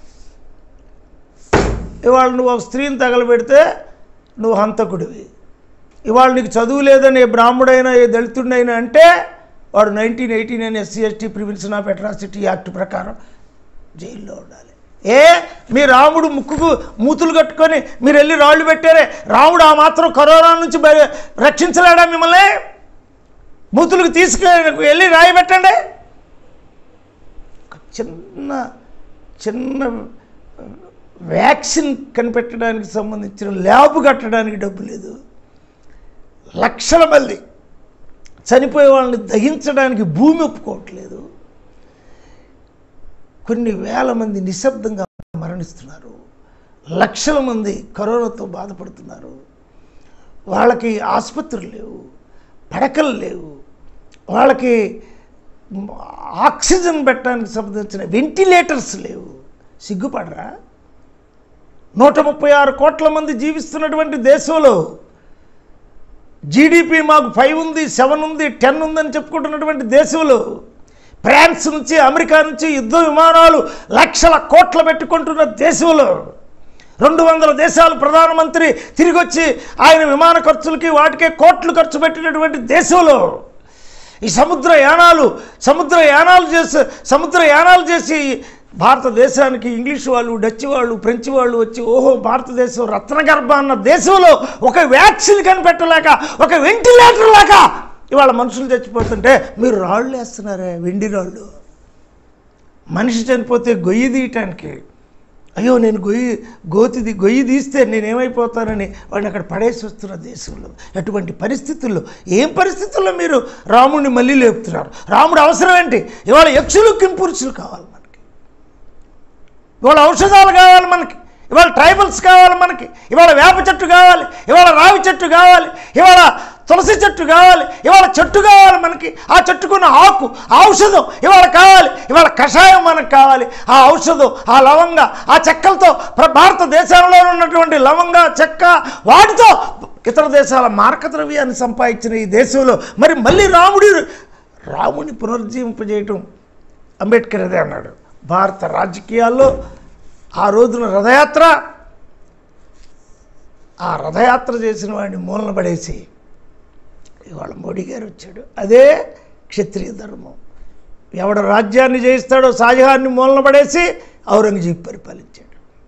ఇవాళ నువ్వు ఒక స్త్రీని తగలబెడితే నువ్వు హంతకుడివి ఇవాళ నీకు చదువు లేదని ఏ బ్రాహ్మడైనా ఏ దళితుడైనా అంటే వాడు nineteen eighty nine SC ST prevention of atrocity act ప్రకారం జైల్లో ఉండాలి ఏ మీ రాముడు ముక్కుకు మూతులు కట్టుకొని మీరు వెళ్ళి రాళ్ళు పెట్టారే రాముడు ఆ మాత్రం కరోనా నుంచి బయ- రక్షించలేడా మిమ్మల్ని మూతులకు తీసుకు వెళ్ళి రాయి పెట్టండి ఒక చిన్న చిన్న వ్యాక్సిన్ కనిపెట్టడానికి సంబంధించిన ల్యాబ్ కట్టడానికి డబ్బు లేదు లక్షల మంది చనిపోయే వాళ్ళని దహించడానికి భూమి ఒప్పుకోవట్లేదు కొన్ని వేల మంది నిశ్శబ్దంగా మరణిస్తున్నారు లక్షల మంది కరోనాతో బాధపడుతున్నారు వాళ్ళకి ఆసుపత్రులు లేవు పడకలు లేవు వాళ్ళకి ఆక్సిజన్ పెట్టడానికి సంబంధించిన వెంటిలేటర్స్ లేవు సిగ్గుపడరా నూట ముప్పై ఆరు కోట్ల మంది జీవిస్తున్నటువంటి దేశంలో జీడిపి మాకు ఫైవ్ ఉంది సెవెన్ ఉంది టెన్ ఉందని చెప్పుకుంటున్నటువంటి దేశంలో ఫ్రాన్స్ నుంచి అమెరికా నుంచి యుద్ధ విమానాలు లక్షల కోట్ల పెట్టుకుంటున్న దేశంలో రెండు వందల దేశాల ప్రధానమంత్రి తిరిగి వచ్చి ఆయన విమాన ఖర్చులకి వాటికే కోట్లు ఖర్చు పెట్టినటువంటి దేశంలో ఈ సముద్ర యానాలు సముద్ర యానాలు చేసి సముద్ర యానాలు చేసి భారతదేశానికి ఇంగ్లీష్ వాళ్ళు డచ్ వాళ్ళు ఫ్రెంచ్ వాళ్ళు వచ్చి ఓహో భారతదేశం రత్నగర్భ అన్న దేశంలో ఒక వ్యాక్సిన్ కనిపెట్టలేక ఒక వెంటిలేటర్ లేక ఇవాళ మనుషులు చచ్చిపోతుంటే మీరు రాళ్ళు వేస్తున్నారే వెండి రాళ్ళు మనిషి చనిపోతే గొయ్యి తీయటానికి అయ్యో నేను గొయ్యి గోతిది గొయ్యి తీస్తే నేనేమైపోతానని వాడిని అక్కడ పడేసి వస్తున్న దేశంలో అటువంటి పరిస్థితుల్లో ఏం పరిస్థితుల్లో మీరు రాముడిని మళ్ళీ లేపుతున్నారు రాముడు అవసరం ఏంటి ఇవాళ యక్షులు కింపురుషులు కావాలి మనకి ఇవాళ ఔషధాలు కావాలి మనకి ఇవాళ ట్రైబల్స్ కావాలి మనకి ఇవాళ వేప చెట్టు కావాలి ఇవాళ రావి చెట్టు కావాలి ఇవాళ తులసి చెట్టు కావాలి ఇవాళ చెట్టు కావాలి మనకి ఆ చెట్టుకున్న ఆకు ఆ ఔషధం ఇవాళ కావాలి ఇవాళ కషాయం మనకు కావాలి ఆ ఔషధం ఆ లవంగ ఆ చెక్కలతో ప్ర- భారతదేశంలో ఉన్నటువంటి లవంగ చెక్క వాటితో ఇతర దేశాల మార్క ద్రవ్యాన్ని సంపాదించిన ఈ దేశంలో మరి మళ్ళీ రాముడి రాముని పునర్జీవింపజేయటం అంబేద్కర్ అదే అన్నాడు భారత రాజకీయాల్లో ఆ రోజున రథయాత్ర ఆ రథయాత్ర చేసిన వాడిని మూలన పడేసి ఇవాళ మోడీ గారు వచ్చాడు అదే క్షత్రియ ధర్మం ఎవడ రాజ్యాన్ని జయిస్తాడో షాజహాన్ని మూలన పడేసి ఔరంగజీబ్ పరిపాలించాడు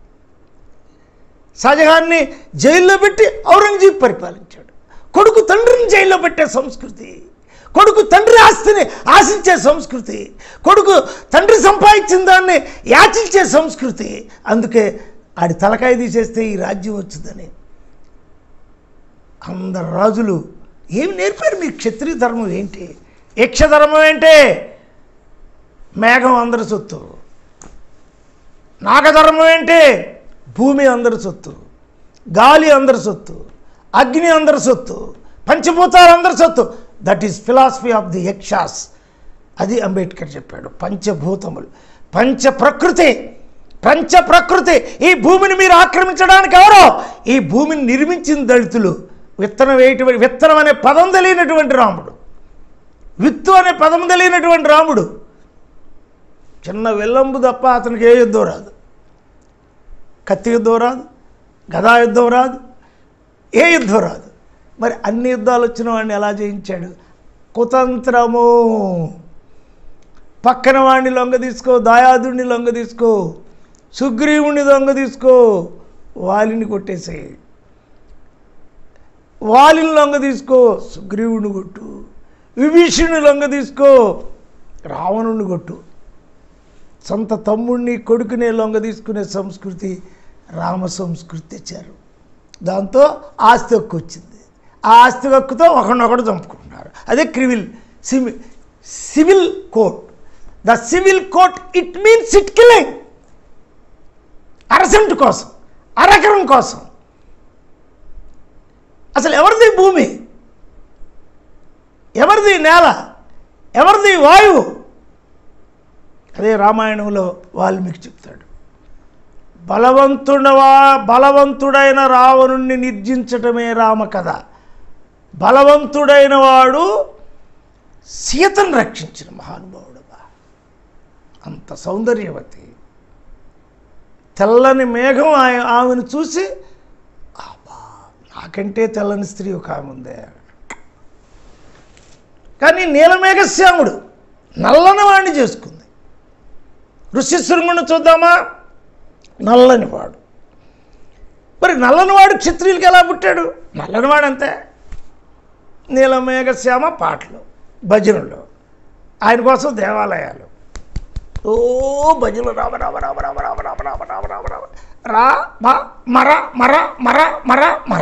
షాజహాన్ని జైల్లో పెట్టి ఔరంగజీబ్ పరిపాలించాడు కొడుకు తండ్రిని జైల్లో పెట్టే సంస్కృతి కొడుకు తండ్రి ఆస్తిని ఆశించే సంస్కృతి కొడుకు తండ్రి సంపాదించిన దాన్ని యాచించే సంస్కృతి అందుకే ఆడి తలకాయ తీసేస్తే ఈ రాజ్యం వచ్చిందని అందరు రాజులు ఏమి నేర్పారు మీ క్షత్రియ ధర్మం ఏంటి యక్ష ధర్మం ఏంటి మేఘం అందరి సొత్తు నాగధర్మం ఏంటి భూమి అందరి సొత్తు గాలి అందరి సొత్తు అగ్ని అందరి సొత్తు పంచభూతాలు అందరి సొత్తు that is philosophy of the Yakshas అది అంబేద్కర్ చెప్పాడు పంచభూతములు పంచ ప్రకృతి పంచ ప్రకృతి ఈ భూమిని మీరు ఆక్రమించడానికి ఎవరో ఈ భూమిని నిర్మించిన దళితులు విత్తనం వేయటువంటి విత్తనం అనే పదం తెలియనటువంటి రాముడు విత్తు అనే పదం తెలియనటువంటి రాముడు చిన్న వెల్లంబు తప్ప అతనికి ఏ యుద్ధం రాదు కత్తి యుద్ధం రాదు గదా యుద్ధం రాదు ఏ యుద్ధం రాదు మరి అన్ని యుద్ధాలు వచ్చిన వాడిని ఎలా జయించాడు కుతంత్రము పక్కన వాడిని లొంగ తీసుకో దాయాదుడిని లొంగ తీసుకో సుగ్రీవుని దొంగ తీసుకో వాలిని కొట్టేసేయి వాలిని లొంగ తీసుకో సుగ్రీవుని కొట్టు విభీషణుని లొంగ తీసుకో రావణుని కొట్టు సొంత తమ్ముడిని కొడుకునే లొంగ తీసుకునే సంస్కృతి రామ సంస్కృతి తెచ్చారు దాంతో ఆస్తి హక్కు వచ్చింది ఆ ఆస్తి హక్కుతో ఒకరినొకడు చంపుకుంటున్నారు అదే క్రిమిల్ సివి civil court the civil court it means it killing అరసెంట్ కోసం అరెకరం కోసం అసలు ఎవరిది భూమి ఎవరిది నేల ఎవరిది వాయువు అదే రామాయణంలో వాల్మీకి చెప్తాడు బలవంతుడవా బలవంతుడైన రావణుణ్ణి నిర్జించటమే రామ కథ బలవంతుడైన వాడు సీతను రక్షించిన మహానుభావుడుగా అంత సౌందర్యవతి తెల్లని మేఘం ఆయ- ఆమెను చూసి "అబ్బా, నాకంటే తెల్లని స్త్రీ ఒక ఆమె ఉందే కానీ నీలమేఘశ్యాముడు నల్లని వాడిని చేసుకుంది ఋషిశృంగుని చూద్దామా నల్లని వాడు మరి నల్లని వాడు క్షత్రియులకి ఎలా పుట్టాడు నల్లని వాడు అంతే నీలమేఘశ్యామ పాటలు భజనలు ఆయన కోసం దేవాలయాలు ఓ భజనలు రామ రామ రామ రామ రామ రామ రామ రామ రామ రామ రా మ మర మర మర మర మర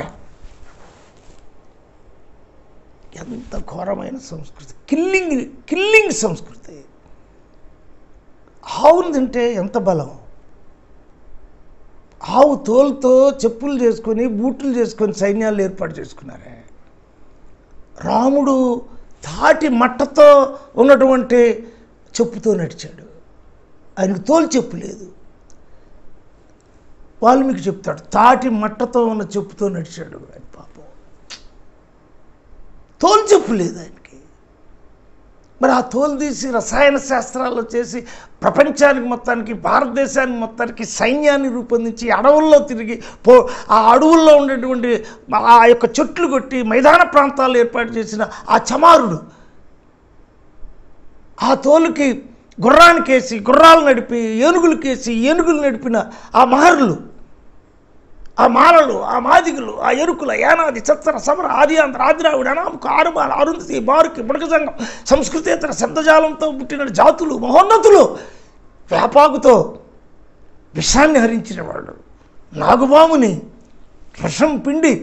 ఎంత ఘోరమైన సంస్కృతి కిల్లింగ్ కిల్లింగ్ సంస్కృతి ఆవును తింటే ఎంత బలం ఆవు తోలుతో చెప్పులు చేసుకొని బూట్లు చేసుకొని సైన్యాలు ఏర్పాటు చేసుకున్నారే రాముడు తాటి మట్టతో ఉన్నటువంటి చెప్పుతో నడిచాడు ఆయనకు తోలు చెప్పు లేదు వాల్మీకి చెప్తాడు తాటి మట్టతో ఉన్న చెప్పుతో నడిచాడు ఆయన పాపం తోలు చెప్పు లేదు ఆయనకి మరి ఆ తోలు తీసి రసాయన శాస్త్రాలు చేసి ప్రపంచానికి మొత్తానికి భారతదేశానికి మొత్తానికి సైన్యాన్ని రూపొందించి అడవుల్లో తిరిగి పో ఆ అడవుల్లో ఉండేటువంటి ఆ యొక్క చెట్లు కొట్టి మైదాన ప్రాంతాలు ఏర్పాటు చేసిన ఆ చమారుడు ఆ తోలుకి గుర్రానికేసి గుర్రాలు నడిపి ఏనుగులకేసి ఏనుగులు నడిపిన ఆ మహర్లు ఆ మాలలు ఆ మాదిగులు ఆ ఎరుకుల యానాది చత్తర సమర ఆదియాంధ్ర ఆదిరావుడు అనామకు ఆరుమాల అరుంధతి బారుకి బుడకజంగం సంస్కృతేతర శబ్దజాలంతో పుట్టిన జాతులు మహోన్నతులు వేపాకుతో విషాన్ని హరించిన వాళ్ళు నాగుబాముని రసం పిండి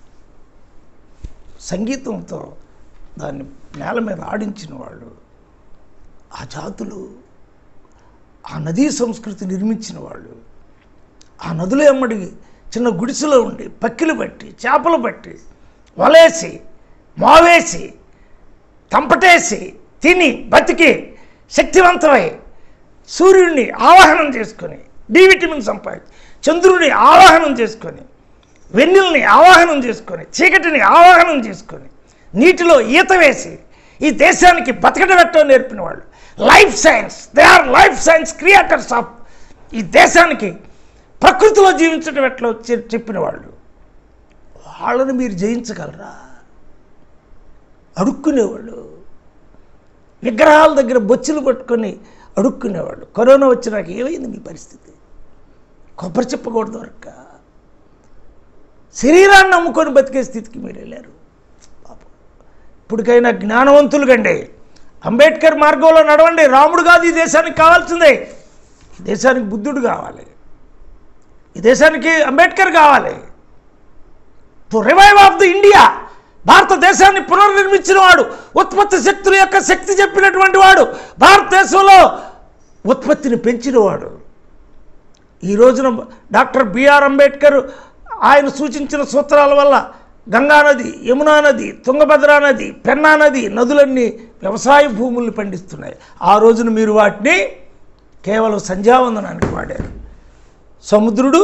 సంగీతంతో దాన్ని నేల మీద ఆడించిన వాళ్ళు ఆ జాతులు ఆ నదీ సంస్కృతి నిర్మించిన వాళ్ళు ఆ నదుల ఎమ్మడి చిన్న గుడిసెలో ఉండి పక్కిలు పట్టి చేపలు పట్టి వలేసి మావేసి తంపటేసి తిని బతికి శక్తివంతమై సూర్యుడిని ఆవాహనం చేసుకొని డి విటమిన్ సంపాదించి చంద్రుడిని ఆవాహనం చేసుకొని వెన్నెల్ని ఆవాహనం చేసుకొని చీకటిని ఆవాహనం చేసుకొని నీటిలో ఈత వేసి ఈ దేశానికి బతకడం పెట్టడం నేర్పిన వాళ్ళు life science they are life science creators of ఈ దేశానికి ప్రకృతిలో జీవించడం ఎట్లా చె- చెప్పిన వాళ్ళు వాళ్ళని మీరు జయించగలరా అడుక్కునేవాళ్ళు విగ్రహాల దగ్గర బొచ్చులు పట్టుకొని అడుక్కునేవాళ్ళు కరోనా వచ్చినాక ఏమైంది మీ పరిస్థితి కొబ్బరి చెప్పకూడదు వరక శరీరాన్ని నమ్ముకొని బతికే స్థితికి మీరు వెళ్ళారు పాపం ఇప్పటికైనా జ్ఞానవంతులు కండి అంబేద్కర్ మార్గంలో నడవండి రాముడు కాదు ఈ దేశానికి కావాల్సిందే ఈ దేశానికి బుద్ధుడు కావాలి ఈ దేశానికి అంబేద్కర్ కావాలి to revive of the India భారతదేశాన్ని పునర్నిర్మించిన వాడు ఉత్పత్తి శక్తుల యొక్క శక్తి చెప్పినటువంటి వాడు భారతదేశంలో ఉత్పత్తిని పెంచినవాడు ఈ రోజున డాక్టర్ బిఆర్ అంబేద్కర్ ఆయన సూచించిన సూత్రాల వల్ల గంగా నది యమునా నది తుంగభద్రా నది పెన్నా నది నదులన్నీ వ్యవసాయ భూముల్ని పండిస్తున్నాయి ఆ రోజున మీరు వాటిని కేవలం సంధ్యావందనానికి వాడారు సముద్రుడు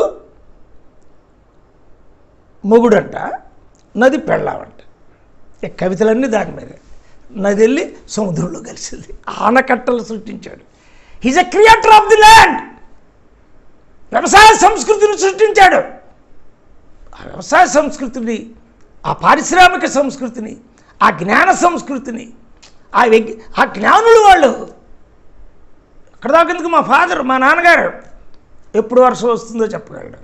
మొగుడంట నది పెళ్ళామంట ఈ కవితలన్నీ దాని మీదే నది వెళ్ళి సముద్రంలో కలిసింది ఆనకట్టలు సృష్టించాడు he's a creator of the land వ్యవసాయ సంస్కృతిని సృష్టించాడు ఆ వ్యవసాయ సంస్కృతిని ఆ పారిశ్రామిక సంస్కృతిని ఆ జ్ఞాన సంస్కృతిని ఆ వ్యక్ ఆ జ్ఞానులు వాళ్ళు అక్కడ దాకా ఎందుకు మా ఫాదర్ మా నాన్నగారు ఎప్పుడు వర్షం వస్తుందో చెప్పగలడు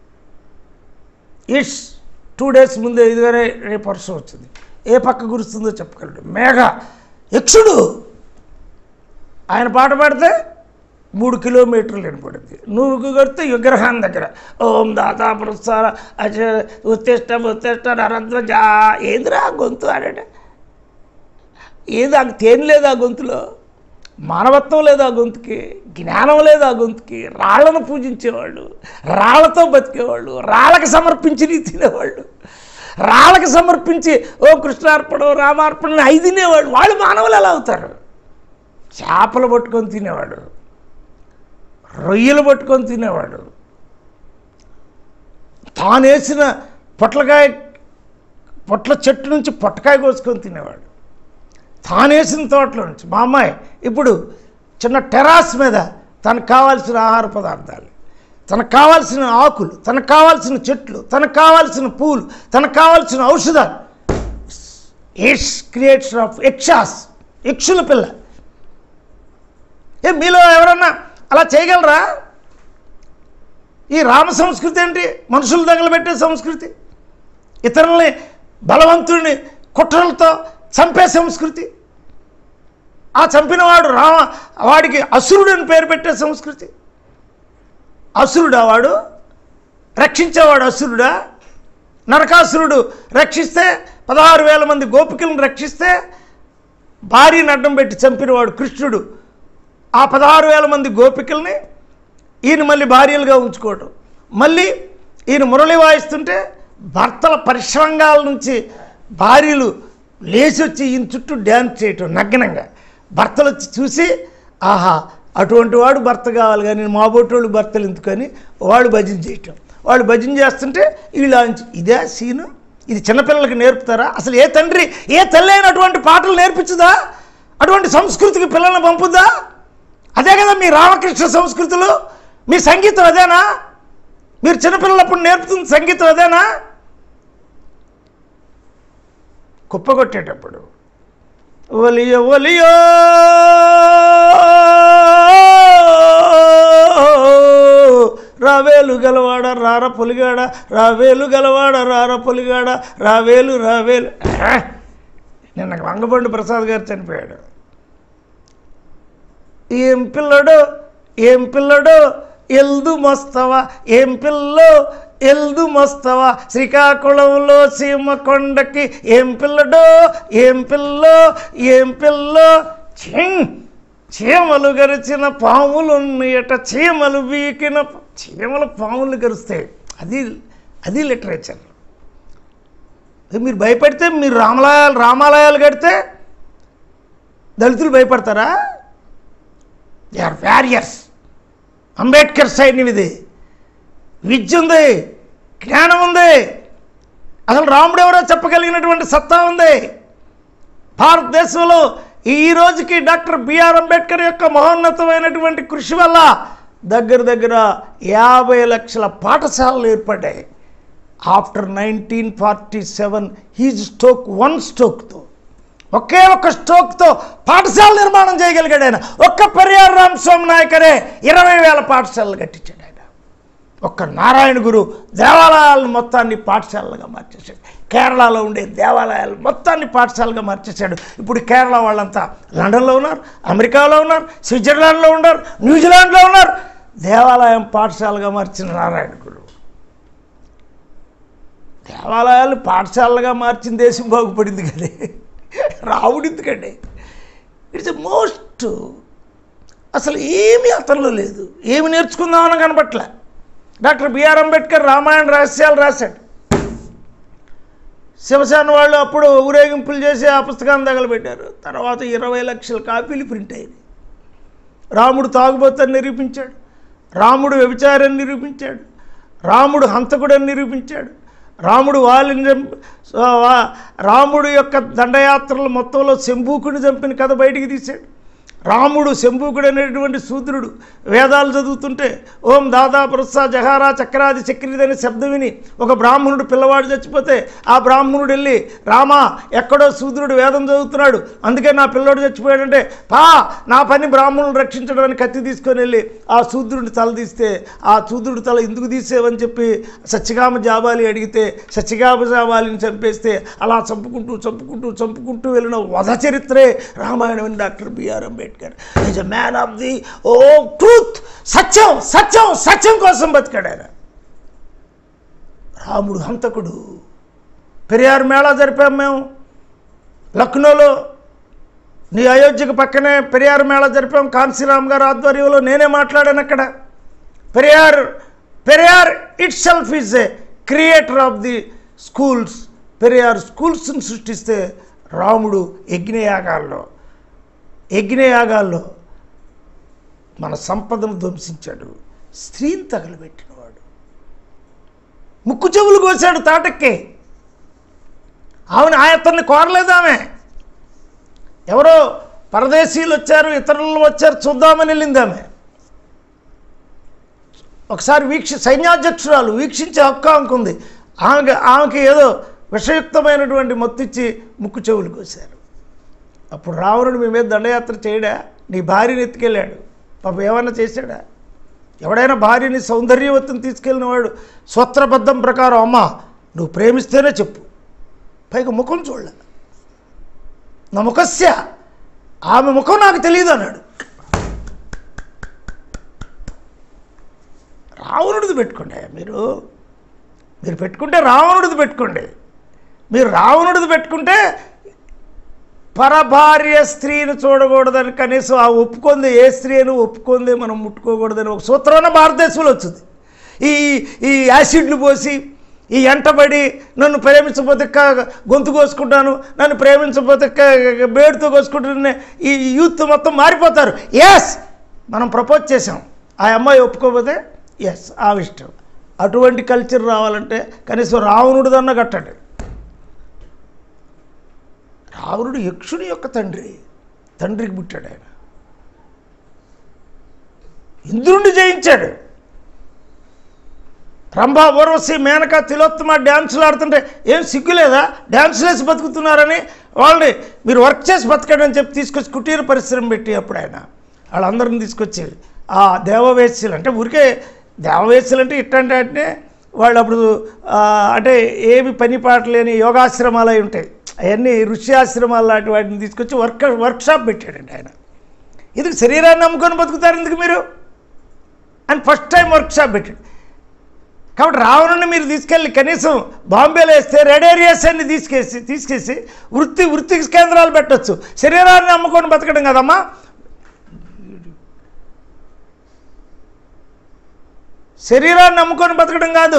ఇట్స్ టూ డేస్ ముందే ఇదివరే రేపు వర్షం వచ్చింది ఏ పక్క కురుస్తుందో చెప్పగలడు మేఘ యక్షుడు ఆయన పాట పాడితే మూడు కిలోమీటర్లు వినపడుద్ది నువ్వు కొడితే విగ్రహాన్ని దగ్గర ఓం దాతా పురస్సార అచ ఉత్తిష్ట ఉత్తిష్ట నరంధ్ర జా ఏందిరా ఆ గొంతు ఆడట ఏది ఆ తేనె లేదు ఆ గొంతులో మానవత్వం లేదు ఆ గొంతుకి జ్ఞానం లేదు ఆ గొంతుకి రాళ్లను పూజించేవాళ్ళు రాళ్లతో బతికేవాళ్ళు రాళ్ళకి సమర్పించి నీ తినేవాళ్ళు రాళ్ళకి సమర్పించి ఓ కృష్ణార్పణం రామార్పణ అయి తినేవాళ్ళు వాళ్ళు మానవులు ఎలా అవుతారు చేపలు పట్టుకొని తినేవాడు రొయ్యలు పట్టుకొని తినేవాడు తానేసిన పొట్లకాయ పొట్ల చెట్టు నుంచి పొట్టకాయ కోసుకొని తినేవాడు తానేసిన తోటలో నుంచి మా అమ్మాయి ఇప్పుడు చిన్న టెరాస్ మీద తనకు కావాల్సిన ఆహార పదార్థాలు తనకు కావాల్సిన ఆకులు తనకు కావాల్సిన చెట్లు తనకు కావాల్సిన పూలు తనకు కావాల్సిన ఔషధాలు ఏష్ క్రియేటర్ ఆఫ్ యక్షాస్ యక్షుల పిల్ల ఏ మీలో ఎవరన్నా అలా చేయగలరా ఈ రామ సంస్కృతి ఏంటి మనుషులు తగలబెట్టే సంస్కృతి ఇతరుల్ని బలవంతుడిని కుట్రలతో చంపే సంస్కృతి ఆ చంపినవాడు రామ వాడికి అసురుడు అని పేరు పెట్టే సంస్కృతి అసురుడా వాడు రక్షించేవాడు అసురుడా నరకాసురుడు రక్షిస్తే పదహారు వేల మంది గోపికలను రక్షిస్తే భార్యను అడ్డం పెట్టి చంపినవాడు కృష్ణుడు ఆ పదహారు వేల మంది గోపికల్ని ఈయన మళ్ళీ భార్యలుగా ఉంచుకోవటం మళ్ళీ ఈయన మురళి వాయిస్తుంటే భర్తల పరిశ్రంగాల నుంచి భార్యలు లేచి వచ్చి ఈయన చుట్టూ డ్యాన్స్ చేయటం నగ్నంగా భర్తలు వచ్చి చూసి ఆహా అటువంటి వాడు భర్త కావాలి కానీ మా బొట్టోళ్ళు భర్తలు ఎందుకని వాడు భజన చేయటం వాళ్ళు భజన చేస్తుంటే వీళ్ళు ఆంచి- ఇదే సీను ఇది చిన్నపిల్లలకి నేర్పుతారా అసలు ఏ తండ్రి ఏ తల్లి అయినా అటువంటి పాటలు నేర్పించుదా అటువంటి సంస్కృతికి పిల్లల్ని పంపుద్దా అదే కదా మీ రామకృష్ణ సంస్కృతులు మీ సంగీతం అదేనా మీరు చిన్నపిల్లలప్పుడు నేర్పుతున్న సంగీతం అదేనా కుప్పగొట్టేటప్పుడు ఒలియో ఒలియో రావేలు గలవాడ రార పొలిగాడ రావేలు గలవాడ రార పొలిగాడ రావేలు రావేలు ఆ! నిన్న వంగబండి ప్రసాద్ గారు చనిపోయాడు ఏం పిల్లడు ఏం పిల్లడు ఎల్దు మస్తవా ఏం పిల్లో ఎల్దు మస్తవా శ్రీకాకుళంలో సీమ కొండకి ఏం పిల్లడో ఏం పిల్లో ఏం పిల్లో ఛీ! చీమలు గరిచిన పాములు ఎట చీమలు వీకిన చీమలు పాములు గరుస్తాయి అది అది లిటరేచర్ మీరు భయపడితే మీరు రామలయాలు రామాలయాలు కడితే దళితులు భయపడతారా దే ఆర్ వ్యారియర్స్ అంబేద్కర్ సైన్యం ఇది విద్య ఉంది జ్ఞానం ఉంది అసలు రాముడు ఎవరో చెప్పగలిగినటువంటి సత్తా ఉంది భారతదేశంలో ఈ రోజుకి డాక్టర్ బిఆర్ అంబేద్కర్ యొక్క మహోన్నతమైనటువంటి కృషి వల్ల దగ్గర దగ్గర యాభై లక్షల పాఠశాలలు ఏర్పడ్డాయి after nineteen forty seven he's stroke one స్టోక్తో ఒకే ఒక్క స్ట్రోక్తో పాఠశాల నిర్మాణం చేయగలిగాడు ఆయన ఒక్క పెరియార్ రామస్వామి నాయకరే ఇరవై వేల పాఠశాలలు కట్టించాడు ఆయన ఒక్క నారాయణ గురు దేవాలయాలను మొత్తాన్ని పాఠశాలలుగా మార్చేశాడు కేరళలో ఉండే దేవాలయాలు మొత్తాన్ని పాఠశాలగా మార్చేశాడు ఇప్పుడు కేరళ వాళ్ళంతా లండన్లో ఉన్నారు అమెరికాలో ఉన్నారు స్విట్జర్లాండ్లో ఉన్నారు న్యూజిలాండ్లో ఉన్నారు దేవాలయం పాఠశాలగా మార్చిన నారాయణ గురు దేవాలయాలు పాఠశాలగా మార్చిన దేశం బాగుపడింది కానీ రావుడు ఎందుకండి ఇట్స్ ఎ మోస్ట్ అసలు ఏమీ అతనిలో లేదు ఏమి నేర్చుకుందామని కనపట్లే డాక్టర్ బిఆర్ అంబేద్కర్ రామాయణ రహస్యాలు రాశాడు శివసేన వాళ్ళు అప్పుడు ఊరేగింపులు చేసి ఆ పుస్తకాన్ని తగలబెట్టారు తర్వాత ఇరవై లక్షల కాపీలు ప్రింట్ అయినాయి రాముడు తాగుబోతని నిరూపించాడు రాముడు వ్యభిచారాన్ని నిరూపించాడు రాముడు హంతకుడని నిరూపించాడు రాముడు వాళ్ళని చంప- సో వా- రాముడు యొక్క దండయాత్రల మొత్తంలో శంభూకుని చంపిన కథ బయటికి తీశాడు రాముడు శంభూకుడు అనేటువంటి శూద్రుడు వేదాలు చదువుతుంటే ఓం దాదా పురస్సా జహారా చక్రాది చక్రిది అనే శబ్దం విని ఒక బ్రాహ్మణుడు పిల్లవాడు చచ్చిపోతే ఆ బ్రాహ్మణుడు వెళ్ళి రామా ఎక్కడో శూద్రుడు వేదం చదువుతున్నాడు అందుకే నా పిల్లోడు చచ్చిపోయాడంటే పా నా పని బ్రాహ్మణులు రక్షించడానికి కత్తి తీసుకొని వెళ్ళి ఆ శూద్రుడిని తల తీస్తే ఆ శూద్రుడి తల ఎందుకు తీసేవని చెప్పి సత్యగామ జాబాలి అడిగితే సత్యగామ జాబాలిని చంపేస్తే అలా చంపుకుంటూ చంపుకుంటూ చంపుకుంటూ వెళ్ళిన వధ చరిత్రే రామాయణం అని doctor B R Ambedkar is a man of the oh truth సత్యం సత్యం సత్యం కోసం బతికాడు ఆయన రాముడు హంతకుడు పెరియార్ మేళా జరిపాం మేము లక్నోలో నీ అయోధ్యకు పక్కనే పెరియార్ మేళా జరిపాం కాన్సీరామ్ గారు ఆధ్వర్యంలో నేనే మాట్లాడాను అక్కడ Periyar Periyar itself is a creator of the schools Periyar స్కూల్స్ని సృష్టిస్తే రాముడు యజ్ఞయాగాల్లో యజ్ఞయాగాల్లో మన సంపదను ధ్వంసించాడు స్త్రీని తగలబెట్టినవాడు ముక్కు చెవులు కోసాడు తాటక్కి ఆమెను ఆయతన్ని కోరలేదు ఆమె ఎవరో పరదేశీయులు వచ్చారు ఇతరులు వచ్చారు చూద్దామని వెళ్ళింది ఆమె ఒకసారి వీక్ష సైన్యాధ్యక్షురాలు వీక్షించే హక్కు ఆమెకుంది ఆమెకి ఆమెకి ఏదో విషయుక్తమైనటువంటి మత్తిచ్చి ముక్కు చెవులు కోశారు అప్పుడు రావణుడు మీ మీద దండయాత్ర చేయడా నీ భార్యని ఎత్తుకెళ్ళాడు పాప ఏమన్నా చేశాడా ఎవడైనా భార్యని సౌందర్యవతిని తీసుకెళ్ళిన వాడు స్వత్రబద్ధం ప్రకారం అమ్మ నువ్వు ప్రేమిస్తేనే చెప్పు పైగా ముఖం చూడలే నా ముఖస్య ఆమె ముఖం నాకు తెలియదు అన్నాడు రావణుడిది పెట్టుకోండి మీరు మీరు పెట్టుకుంటే రావణుడిది పెట్టుకోండి మీరు రావణుడిది పెట్టుకుంటే పరభార్య స్త్రీని చూడకూడదని కనీసం ఆ ఒప్పుకుంది ఏ స్త్రీ అని ఒప్పుకుంది మనం ముట్టుకోకూడదని ఒక సూత్రాన భారతదేశంలో వచ్చింది ఈ ఈ యాసిడ్లు పోసి ఈ ఎంటబడి నన్ను ప్రేమించకపోతే క- గొంతు కోసుకుంటాను నన్ను ప్రేమించకపోతే క- బేడుతో కోసుకుంటాను ఈ యూత్ మొత్తం మారిపోతారు ఎస్ మనం ప్రపోజ్ చేసాం ఆ అమ్మాయి ఒప్పుకోకపోతే ఎస్ ఆ ఇష్టం అటువంటి కల్చర్ రావాలంటే కనీసం రావణుడిదన్న కట్టండి రావణుడు యక్షుని యొక్క తండ్రి తండ్రికి పుట్టాడు ఆయన ఇంద్రుణ్ణి జయించాడు రంభా ఊర్వశి మేనక తిలోత్తమ డ్యాన్సులు ఆడుతుంటే ఏం సిగ్గులేదా డ్యాన్సులు వేసి బతుకుతున్నారని వాళ్ళని మీరు వర్క్ చేసి బతకండి అని చెప్పి తీసుకొచ్చి కుటీర పరిశ్రమ పెట్టి అప్పుడు ఆయన వాళ్ళందరిని తీసుకొచ్చి ఆ దేవవేశ్యలు అంటే ఊరికే దేవవేశ్యలు అంటే ఇట్టంటే అంటే వాళ్ళు అప్పుడు ఆ, అంటే ఏమి పని పాట లేని యోగాశ్రమాలు అయి ఉంటాయి అవన్నీ ఋషి ఆశ్రమాలు లాంటి వాటిని తీసుకొచ్చి వర్క్ వర్క్షాప్ పెట్టాడండి ఆయన ఇది శరీరాన్ని నమ్ముకొని బతుకుతారు ఎందుకు మీరు అని ఫస్ట్ టైం వర్క్షాప్ పెట్టాడు కాబట్టి రావణుని మీరు తీసుకెళ్ళి కనీసం బాంబేలో వేస్తే రెడ్ ఏరియాస్ అన్ని తీసుకేసి తీసుకేసి వృత్తి వృత్తి కేంద్రాలు పెట్టొచ్చు శరీరాన్ని నమ్ముకొని బతకడం కదమ్మా శరీరాన్ని నమ్ముకొని బతకడం కాదు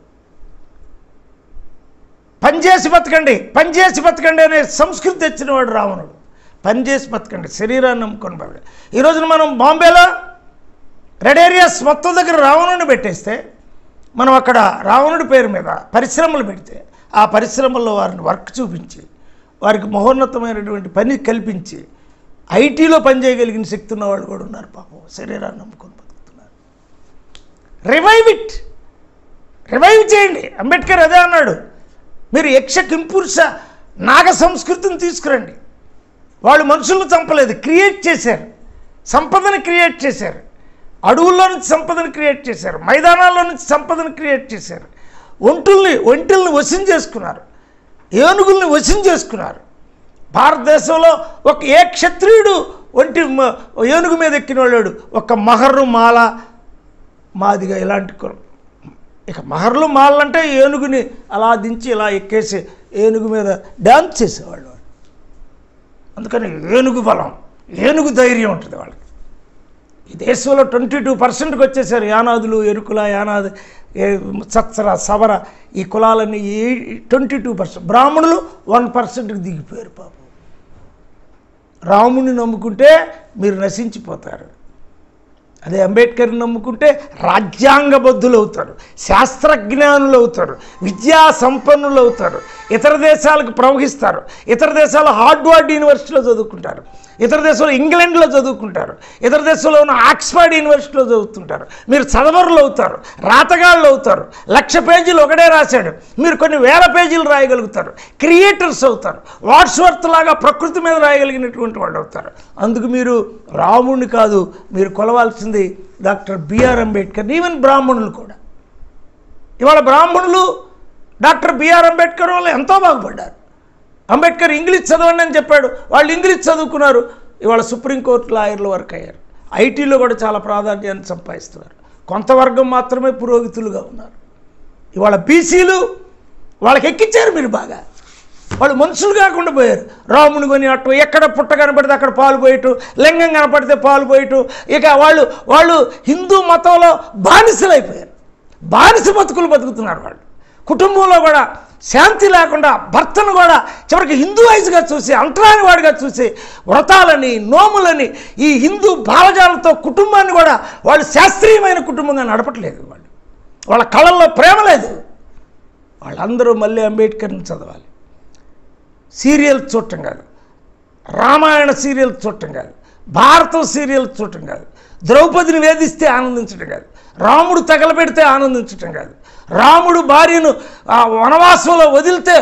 పనిచేసి బతకండి పనిచేసి బతకండి అనే సంస్కృతి తెచ్చినవాడు రావణుడు పనిచేసి బతకండి శరీరాన్ని నమ్ముకొని బతకండి ఈ రోజున మనం బాంబేలో రెడ్ ఏరియాస్ మొత్తం దగ్గర రావణుడిని పెట్టేస్తే మనం అక్కడ రావణుడి పేరు మీద పరిశ్రమలు పెడితే ఆ పరిశ్రమల్లో వారిని వర్క్ చూపించి వారికి మహోన్నతమైనటువంటి పని కల్పించి ఐటీలో పనిచేయగలిగిన శక్తి ఉన్న వాళ్ళు కూడా ఉన్నారు పాపం శరీరాన్ని నమ్ముకొని బతుకుతున్నారు రివైవ్ ఇట్ రివైవ్ చేయండి అంబేద్కర్ అదే అన్నాడు మీరు యక్ష కింపురుష నాగ సంస్కృతిని తీసుకురండి వాళ్ళు మనుషులను చంపలేదు క్రియేట్ చేశారు సంపదను క్రియేట్ చేశారు అడవుల్లో నుంచి సంపదను క్రియేట్ చేశారు మైదానాల్లో నుంచి సంపదను క్రియేట్ చేశారు ఒంటుల్ని ఒంటిల్ని వశం చేసుకున్నారు ఏనుగుల్ని వశం చేసుకున్నారు భారతదేశంలో ఒక ఏ క్షత్రియుడు ఒంటి మ- ఏనుగు మీద ఎక్కిన వాళ్ళాడు ఒక మహర్రు మాల మాదిగా ఇలాంటి కులం ఇక మహర్లు మాలంటే ఏనుగుని అలా దించి ఇలా ఎక్కేసి ఏనుగు మీద డ్యాన్స్ చేసేవాళ్ళు అందుకని ఏనుగు బలం ఏనుగు ధైర్యం ఉంటుంది వాళ్ళకి ఈ దేశంలో ట్వంటీ టూ పర్సెంట్కి వచ్చేసారు యానాదులు ఎరుకుల యానాది ఏ సత్సర సవర ఈ కులాలన్నీ ట్వంటీ టూ పర్సెంట్ బ్రాహ్మణులు వన్ పర్సెంట్కి దిగిపోయారు పాపం రాముని నమ్ముకుంటే మీరు నశించిపోతారు అదే అంబేద్కర్ని నమ్ముకుంటే రాజ్యాంగబద్ధులు అవుతారు శాస్త్రజ్ఞానులు అవుతారు విద్యా సంపన్నులు అవుతారు ఇతర దేశాలకు ప్రవహిస్తారు ఇతర దేశాల హార్డ్వర్డ్ యూనివర్సిటీలో చదువుకుంటారు ఇతర దేశంలో ఇంగ్లాండ్లో చదువుకుంటారు ఇతర దేశంలో ఉన్న ఆక్స్ఫర్డ్ యూనివర్సిటీలో చదువుతుంటారు మీరు చదవరులు అవుతారు రాతగాళ్ళు అవుతారు లక్ష పేజీలు ఒకటే రాశాడు మీరు కొన్ని వేల పేజీలు రాయగలుగుతారు క్రియేటర్స్ అవుతారు వాట్స్వర్త్ లాగా ప్రకృతి మీద రాయగలిగినటువంటి వాళ్ళు అవుతారు అందుకు మీరు రాముడిని కాదు మీరు కొలవాల్సింది డాక్టర్ బిఆర్ అంబేద్కర్ ఈవెన్ బ్రాహ్మణులు కూడా ఇవాళ బ్రాహ్మణులు డాక్టర్ బిఆర్ అంబేద్కర్ వల్ల ఎంతో బాగుపడ్డారు అంబేద్కర్ ఇంగ్లీష్ చదవండి అని చెప్పాడు వాళ్ళు ఇంగ్లీష్ చదువుకున్నారు ఇవాళ సుప్రీంకోర్టు లాయర్ల వరకు అయ్యారు ఐటీలో కూడా చాలా ప్రాధాన్యాన్ని సంపాదిస్తున్నారు కొంత వర్గం మాత్రమే పురోహితులుగా ఉన్నారు ఇవాళ బీసీలు వాళ్ళకి ఎక్కించారు మీరు బాగా వాళ్ళు మనుషులు కాకుండా పోయారు రాముని కొని అట్టు ఎక్కడ పుట్ట కనపడితే అక్కడ పాలు పోయటం లింగం కనపడితే పాలు పోయటం ఇక వాళ్ళు వాళ్ళు హిందూ మతంలో బానిసలైపోయారు బానిస బతుకులు బతుకుతున్నారు వాళ్ళు కుటుంబంలో కూడా శాంతి లేకుండా భర్తను కూడా చివరికి హిందూయిజ్గా చూసి అంటరాని వాడిగా చూసి వ్రతాలని నోములని ఈ హిందూ భావజాలంతో కుటుంబాన్ని కూడా వాళ్ళు శాస్త్రీయమైన కుటుంబంగా నడపట్లేదు వాళ్ళు వాళ్ళ కళల్లో ప్రేమ లేదు వాళ్ళందరూ మళ్ళీ అంబేద్కర్ని చదవాలి సీరియల్ చూడటం కాదు రామాయణ సీరియల్ చూడటం కాదు భారతం సీరియల్ చూడటం కాదు ద్రౌపదిని వేధిస్తే ఆనందించడం కాదు రాముడు తగలబెడితే ఆనందించటం కాదు రాముడు భార్యను ఆ వనవాసంలో వదిలితే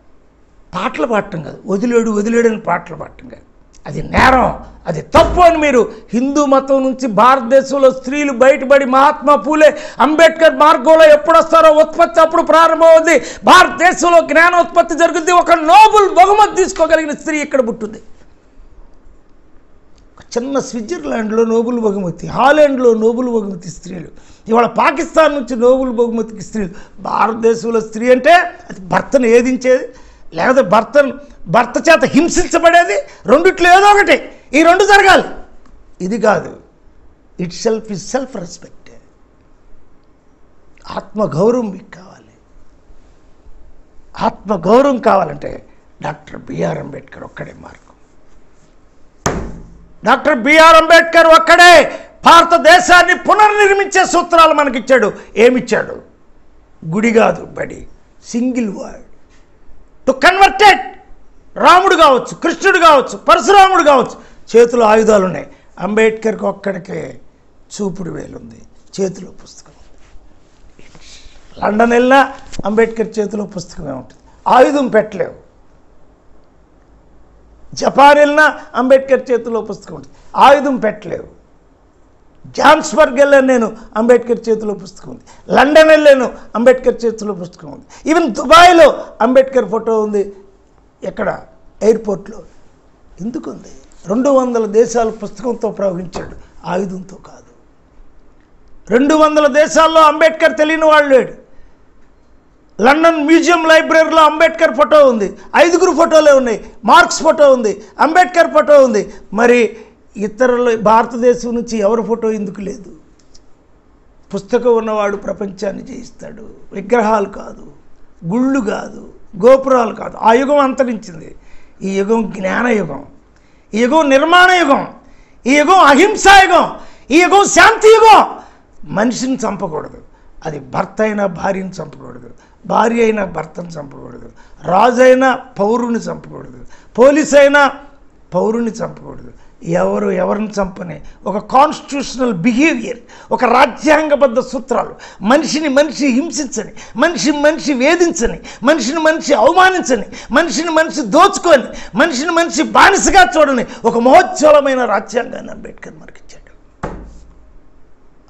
పాటలు పాడటం కాదు వదిలేడు వదిలేడని పాటలు పాడటం కాదు అది నేరం అది తప్పు అని మీరు హిందూ మతం నుంచి భారతదేశంలో స్త్రీలు బయటపడి మహాత్మా పూలే అంబేద్కర్ మార్గంలో ఎప్పుడు వస్తారో ఉత్పత్తి అప్పుడు ప్రారంభమవుద్ది భారతదేశంలో జ్ఞానోత్పత్తి జరుగుద్ది ఒక నోబుల్ బహుమతి తీసుకోగలిగిన స్త్రీ ఇక్కడ పుట్టింది ఒక చిన్న స్విట్జర్లాండ్లో నోబుల్ బహుమతి హాలాండ్లో నోబుల్ బహుమతి స్త్రీలు ఇవాళ పాకిస్తాన్ నుంచి నోబుల్ బహుమతికి స్త్రీలు భారతదేశంలో స్త్రీ అంటే అది భర్తను ఏదించేది లేకపోతే భర్తను భర్త చేత హింసించబడేది రెండిట్లో ఏదో ఒకటి ఈ రెండు జరగాలి ఇది కాదు itself is self respect ఆత్మగౌరవం మీకు కావాలి ఆత్మగౌరవం కావాలంటే డాక్టర్ బిఆర్ అంబేద్కర్ ఒక్కడే మార్గం డాక్టర్ బిఆర్ అంబేద్కర్ ఒక్కడే భారతదేశాన్ని పునర్నిర్మించే సూత్రాలు మనకిచ్చాడు ఏమిచ్చాడు గుడి కాదు బడి సింగిల్ వర్డ్ టు కన్వర్టెడ్ రాముడు కావచ్చు కృష్ణుడు కావచ్చు పరశురాముడు కావచ్చు చేతిలో ఆయుధాలు ఉన్నాయి అంబేద్కర్కి ఒక్కడికే చూపుడు వేలుంది చేతిలో పుస్తకం ఉంది. లండన్ వెళ్ళినా అంబేద్కర్ చేతిలో పుస్తకమే ఉంటుంది ఆయుధం పెట్టలేవు జపాన్ వెళ్ళినా అంబేద్కర్ చేతిలో పుస్తకం ఉంటుంది ఆయుధం పెట్టలేవు జాన్స్బర్గ్ వెళ్ళాను నేను అంబేద్కర్ చేతిలో పుస్తకం ఉంది లండన్ వెళ్ళాను అంబేద్కర్ చేతిలో పుస్తకం ఉంది ఈవెన్ దుబాయ్లో అంబేద్కర్ ఫోటో ఉంది ఎక్కడ ఎయిర్పోర్ట్లో ఎందుకు ఉంది రెండు వందల దేశాలు పుస్తకంతో ప్రవహించాడు ఆయుధంతో కాదు రెండు వందల దేశాల్లో అంబేద్కర్ తెలియని వాళ్ళు లేడు లండన్ మ్యూజియం లైబ్రరీలో అంబేద్కర్ ఫోటో ఉంది ఐదుగురు ఫోటోలే ఉన్నాయి మార్క్స్ ఫోటో ఉంది అంబేద్కర్ ఫోటో ఉంది మరి ఇతరుల భారతదేశం నుంచి ఎవరి ఫోటో ఎందుకు లేదు పుస్తకం ఉన్నవాడు ప్రపంచాన్ని జయిస్తాడు విగ్రహాలు కాదు గుళ్ళు కాదు గోపురాలు కాదు ఆ యుగం అంతరించింది ఈ యుగం జ్ఞాన యుగం ఈ యుగం నిర్మాణ యుగం ఈ యుగం అహింసా యుగం ఈ యుగం శాంతి యుగం మనిషిని చంపకూడదు అది భర్త అయినా భార్యని చంపకూడదు భార్య అయినా భర్తను చంపకూడదు రాజు అయినా పౌరుని చంపకూడదు పోలీస్ అయినా పౌరుని చంపకూడదు ఎవరు ఎవరిని చంపని ఒక కాన్స్టిట్యూషనల్ బిహేవియర్ ఒక రాజ్యాంగబద్ధ సూత్రాలు మనిషిని మనిషి హింసించని మనిషి మనిషి వేధించని మనిషిని మనిషి అవమానించని మనిషిని మనిషి దోచుకొని మనిషిని మనిషి బానిసగా చూడని ఒక మహోజ్వలమైన రాజ్యాంగాన్ని అంబేద్కర్ మనకిచ్చాడు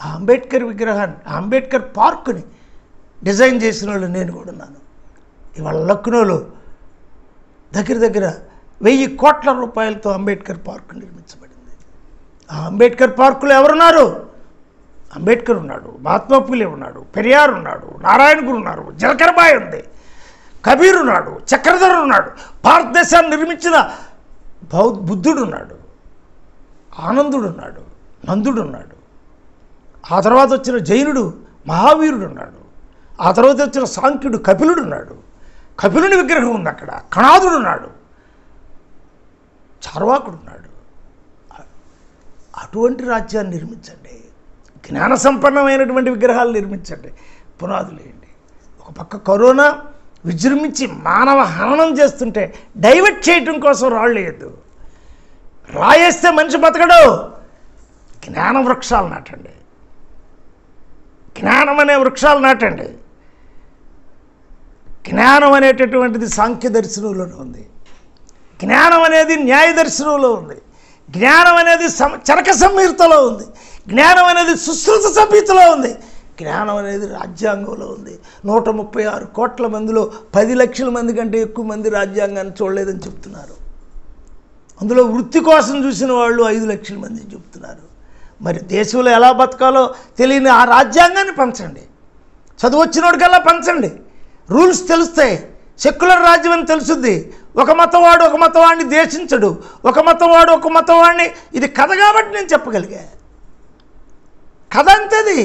ఆ అంబేద్కర్ విగ్రహాన్ని ఆ అంబేద్కర్ పార్కుని డిజైన్ చేసిన వాళ్ళు నేను కూడా ఉన్నాను ఇవాళ లక్నోలో దగ్గర దగ్గర వెయ్యి కోట్ల రూపాయలతో అంబేద్కర్ పార్క్ నిర్మించబడింది ఆ అంబేద్కర్ పార్కులో ఎవరున్నారు అంబేద్కర్ ఉన్నాడు మహాత్మా పూలే ఉన్నాడు పెరియార్ ఉన్నాడు నారాయణ గురు ఉన్నారు జలకరబాయ్ ఉంది కబీర్ ఉన్నాడు చక్రధర్ ఉన్నాడు భారతదేశాన్ని నిర్మించిన బౌ బుద్ధుడు ఉన్నాడు ఆనందుడు ఉన్నాడు నందుడు ఉన్నాడు ఆ తర్వాత వచ్చిన జైనుడు మహావీరుడు ఉన్నాడు ఆ తర్వాత వచ్చిన సాంఖ్యుడు కపిలుడు ఉన్నాడు కపిలుని విగ్రహం ఉంది అక్కడ కణాదుడు ఉన్నాడు చార్వాకుడు ఉన్నాడు అటువంటి రాజ్యాన్ని నిర్మించండి జ్ఞాన సంపన్నమైనటువంటి విగ్రహాలు నిర్మించండి పునాదులు వేయండి ఒక పక్క కరోనా విజృంభించి మానవ హననం చేస్తుంటే డైవర్ట్ చేయటం కోసం రాళ్ళు వేయద్దు రాయేస్తే మనిషి బతకడు జ్ఞాన వృక్షాలు నాటండి జ్ఞానం అనే వృక్షాలు నాటండి జ్ఞానం అనేటటువంటిది సాంఖ్య దర్శనంలోనే ఉంది జ్ఞానం అనేది న్యాయ దర్శనంలో ఉంది జ్ఞానం అనేది సమ చరక సంహితలో ఉంది జ్ఞానం అనేది సుశ్రుత సంహితలో ఉంది జ్ఞానం అనేది రాజ్యాంగంలో ఉంది నూట ముప్పై ఆరు కోట్ల మందిలో పది లక్షల మంది కంటే ఎక్కువ మంది రాజ్యాంగాన్ని చూడలేదని చెప్తున్నారు అందులో వృత్తి కోసం చూసిన వాళ్ళు ఐదు లక్షల మంది చెప్తున్నారు మరి దేశంలో ఎలా బతకాలో తెలియని ఆ రాజ్యాంగాన్ని పంచండి చదువు వచ్చినోడికల్లా పంచండి రూల్స్ తెలుస్తాయి సెక్యులర్ రాజ్యం అని తెలుసుద్ది ఒక మతవాడు ఒక మతవాడిని దేశించడు ఒక మతవాడు ఒక మతవాడిని ఇది కథ కాబట్టి నేను చెప్పగలిగా కథ అంతేది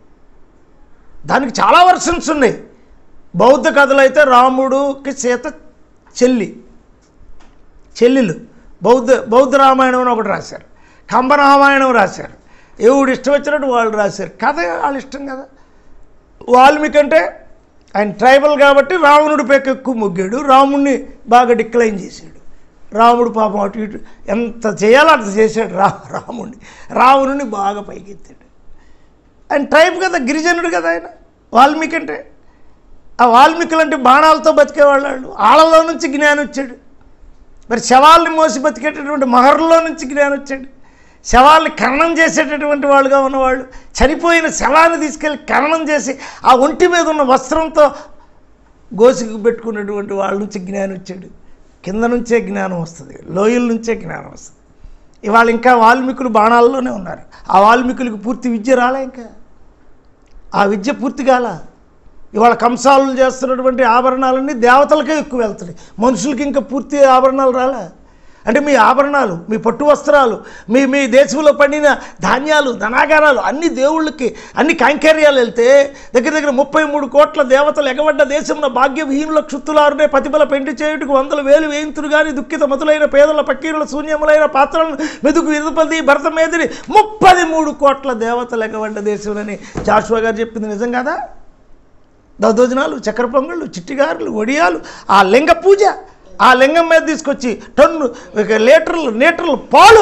దానికి చాలా వర్షన్స్ ఉన్నాయి బౌద్ధ కథలు అయితే రాముడుకి సీత చెల్లి చెల్లెలు బౌద్ధ బౌద్ధ రామాయణం అని ఒకటి రాశారు కంబ రామాయణం రాశారు ఎవడు ఇష్టం వచ్చినట్టు వాళ్ళు రాశారు కథ వాళ్ళ ఇష్టం కదా వాల్మీకి అంటే ఆయన ట్రైబల్ కాబట్టి రావణుడి పేక ఎక్కువ మొగ్గాడు రాముడిని బాగా డిక్లైన్ చేశాడు రాముడు పాపం అటు ఇటు ఎంత చేయాలో అంత చేశాడు రా రాముడిని రావణుని బాగా పైకెత్తాడు ఆయన ట్రైబ్ కదా గిరిజనుడు కదా ఆయన వాల్మీకి అంటే ఆ వాల్మీకులు అంటే బాణాలతో బతికేవాళ్ళు వాళ్ళు ఆళ్ళలో నుంచి జ్ఞానం వచ్చాడు మరి శవాల్ని మోసి బతికేటటువంటి మహర్లో నుంచి జ్ఞానం వచ్చాడు శవాల్ని ఖననం చేసేటటువంటి వాళ్ళుగా ఉన్నవాళ్ళు చనిపోయిన శవాన్ని తీసుకెళ్ళి ఖననం చేసి ఆ ఒంటి మీద ఉన్న వస్త్రంతో గోసికి పెట్టుకున్నటువంటి వాళ్ళ నుంచి జ్ఞానం వచ్చాడు కింద నుంచే జ్ఞానం వస్తుంది లోయల నుంచే జ్ఞానం వస్తుంది ఇవాళ ఇంకా వాల్మీకులు బాణాల్లోనే ఉన్నారు ఆ వాల్మీకులకు పూర్తి విద్య రాలే ఇంకా ఆ విద్య పూర్తి కాల ఇవాళ కంసాలు చేస్తున్నటువంటి ఆభరణాలన్నీ దేవతలకే ఎక్కువ వెళ్తున్నాయి మనుషులకి ఇంకా పూర్తి ఆభరణాలు రాలే అంటే మీ ఆభరణాలు మీ పట్టు వస్త్రాలు మీ మీ దేశంలో పండిన ధాన్యాలు ధనాగారాలు అన్ని దేవుళ్ళకి అన్ని కైంకర్యాలు వెళ్తే దగ్గర దగ్గర ముప్పై మూడు కోట్ల దేవతలు ఎగబడ్డ దేశంలో భాగ్యవిహీనుల క్షుత్తులారునే పతిబల పెండి చేయుటకు వందల వేలు వేయింతురు కానీ దుఃఖిత మతులైన పేదల పక్కీరుల శూన్యములైన పాత్రలను మెదుకు విరుపది భరత మేదిరి ముప్పది మూడు కోట్ల దేవతలు ఎగబడ్డ దేశంలోని జాషువా గారు చెప్పింది నిజం కదా దద్దోజనాలు చక్కెర పొంగళ్ళు చిట్టిగారులు వడియాలు ఆ లింగ పూజ ఆ లింగం మీద తీసుకొచ్చి టన్ను ఇక లీటర్లు లీటర్లు పాలు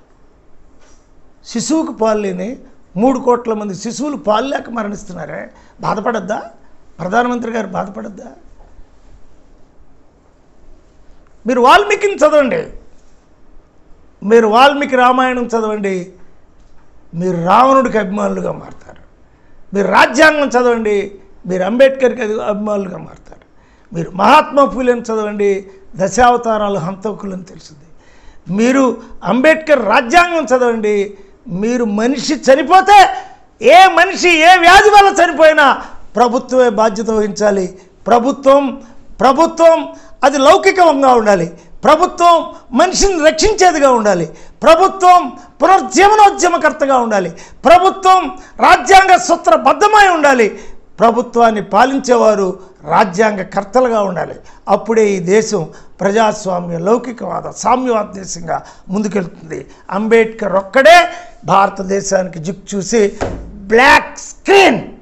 శిశువుకు పాలు లేని మూడు కోట్ల మంది శిశువులు పాలు లేక మరణిస్తున్నారే బాధపడద్దా ప్రధానమంత్రి గారు బాధపడద్దా మీరు వాల్మీకిని చదవండి మీరు వాల్మీకి రామాయణం చదవండి మీరు రావణుడికి అభిమానులుగా మారుతారు మీరు రాజ్యాంగం చదవండి మీరు అంబేద్కర్కి అది అభిమానులుగా మారుతారు మీరు మహాత్మా పూలేని చదవండి దశావతారాలు హంతకులని తెలుస్తుంది మీరు అంబేద్కర్ రాజ్యాంగం చదవండి మీరు మనిషి చనిపోతే ఏ మనిషి ఏ వ్యాధి వల్ల చనిపోయినా ప్రభుత్వమే బాధ్యత వహించాలి ప్రభుత్వం ప్రభుత్వం అది లౌకికంగా ఉండాలి ప్రభుత్వం మనిషిని రక్షించేదిగా ఉండాలి ప్రభుత్వం పునర్జీవనోద్యమకర్తగా ఉండాలి ప్రభుత్వం రాజ్యాంగ సూత్రబద్ధమై ఉండాలి ప్రభుత్వాన్ని పాలించేవారు రాజ్యాంగ కర్తలుగా ఉండాలి అప్పుడే ఈ దేశం ప్రజాస్వామ్య లౌకికవాద సామ్యవాద దేశంగా ముందుకెళ్తుంది అంబేద్కర్ ఒక్కడే భారతదేశానికి జిక్ చూసి బ్లాక్ స్క్రీన్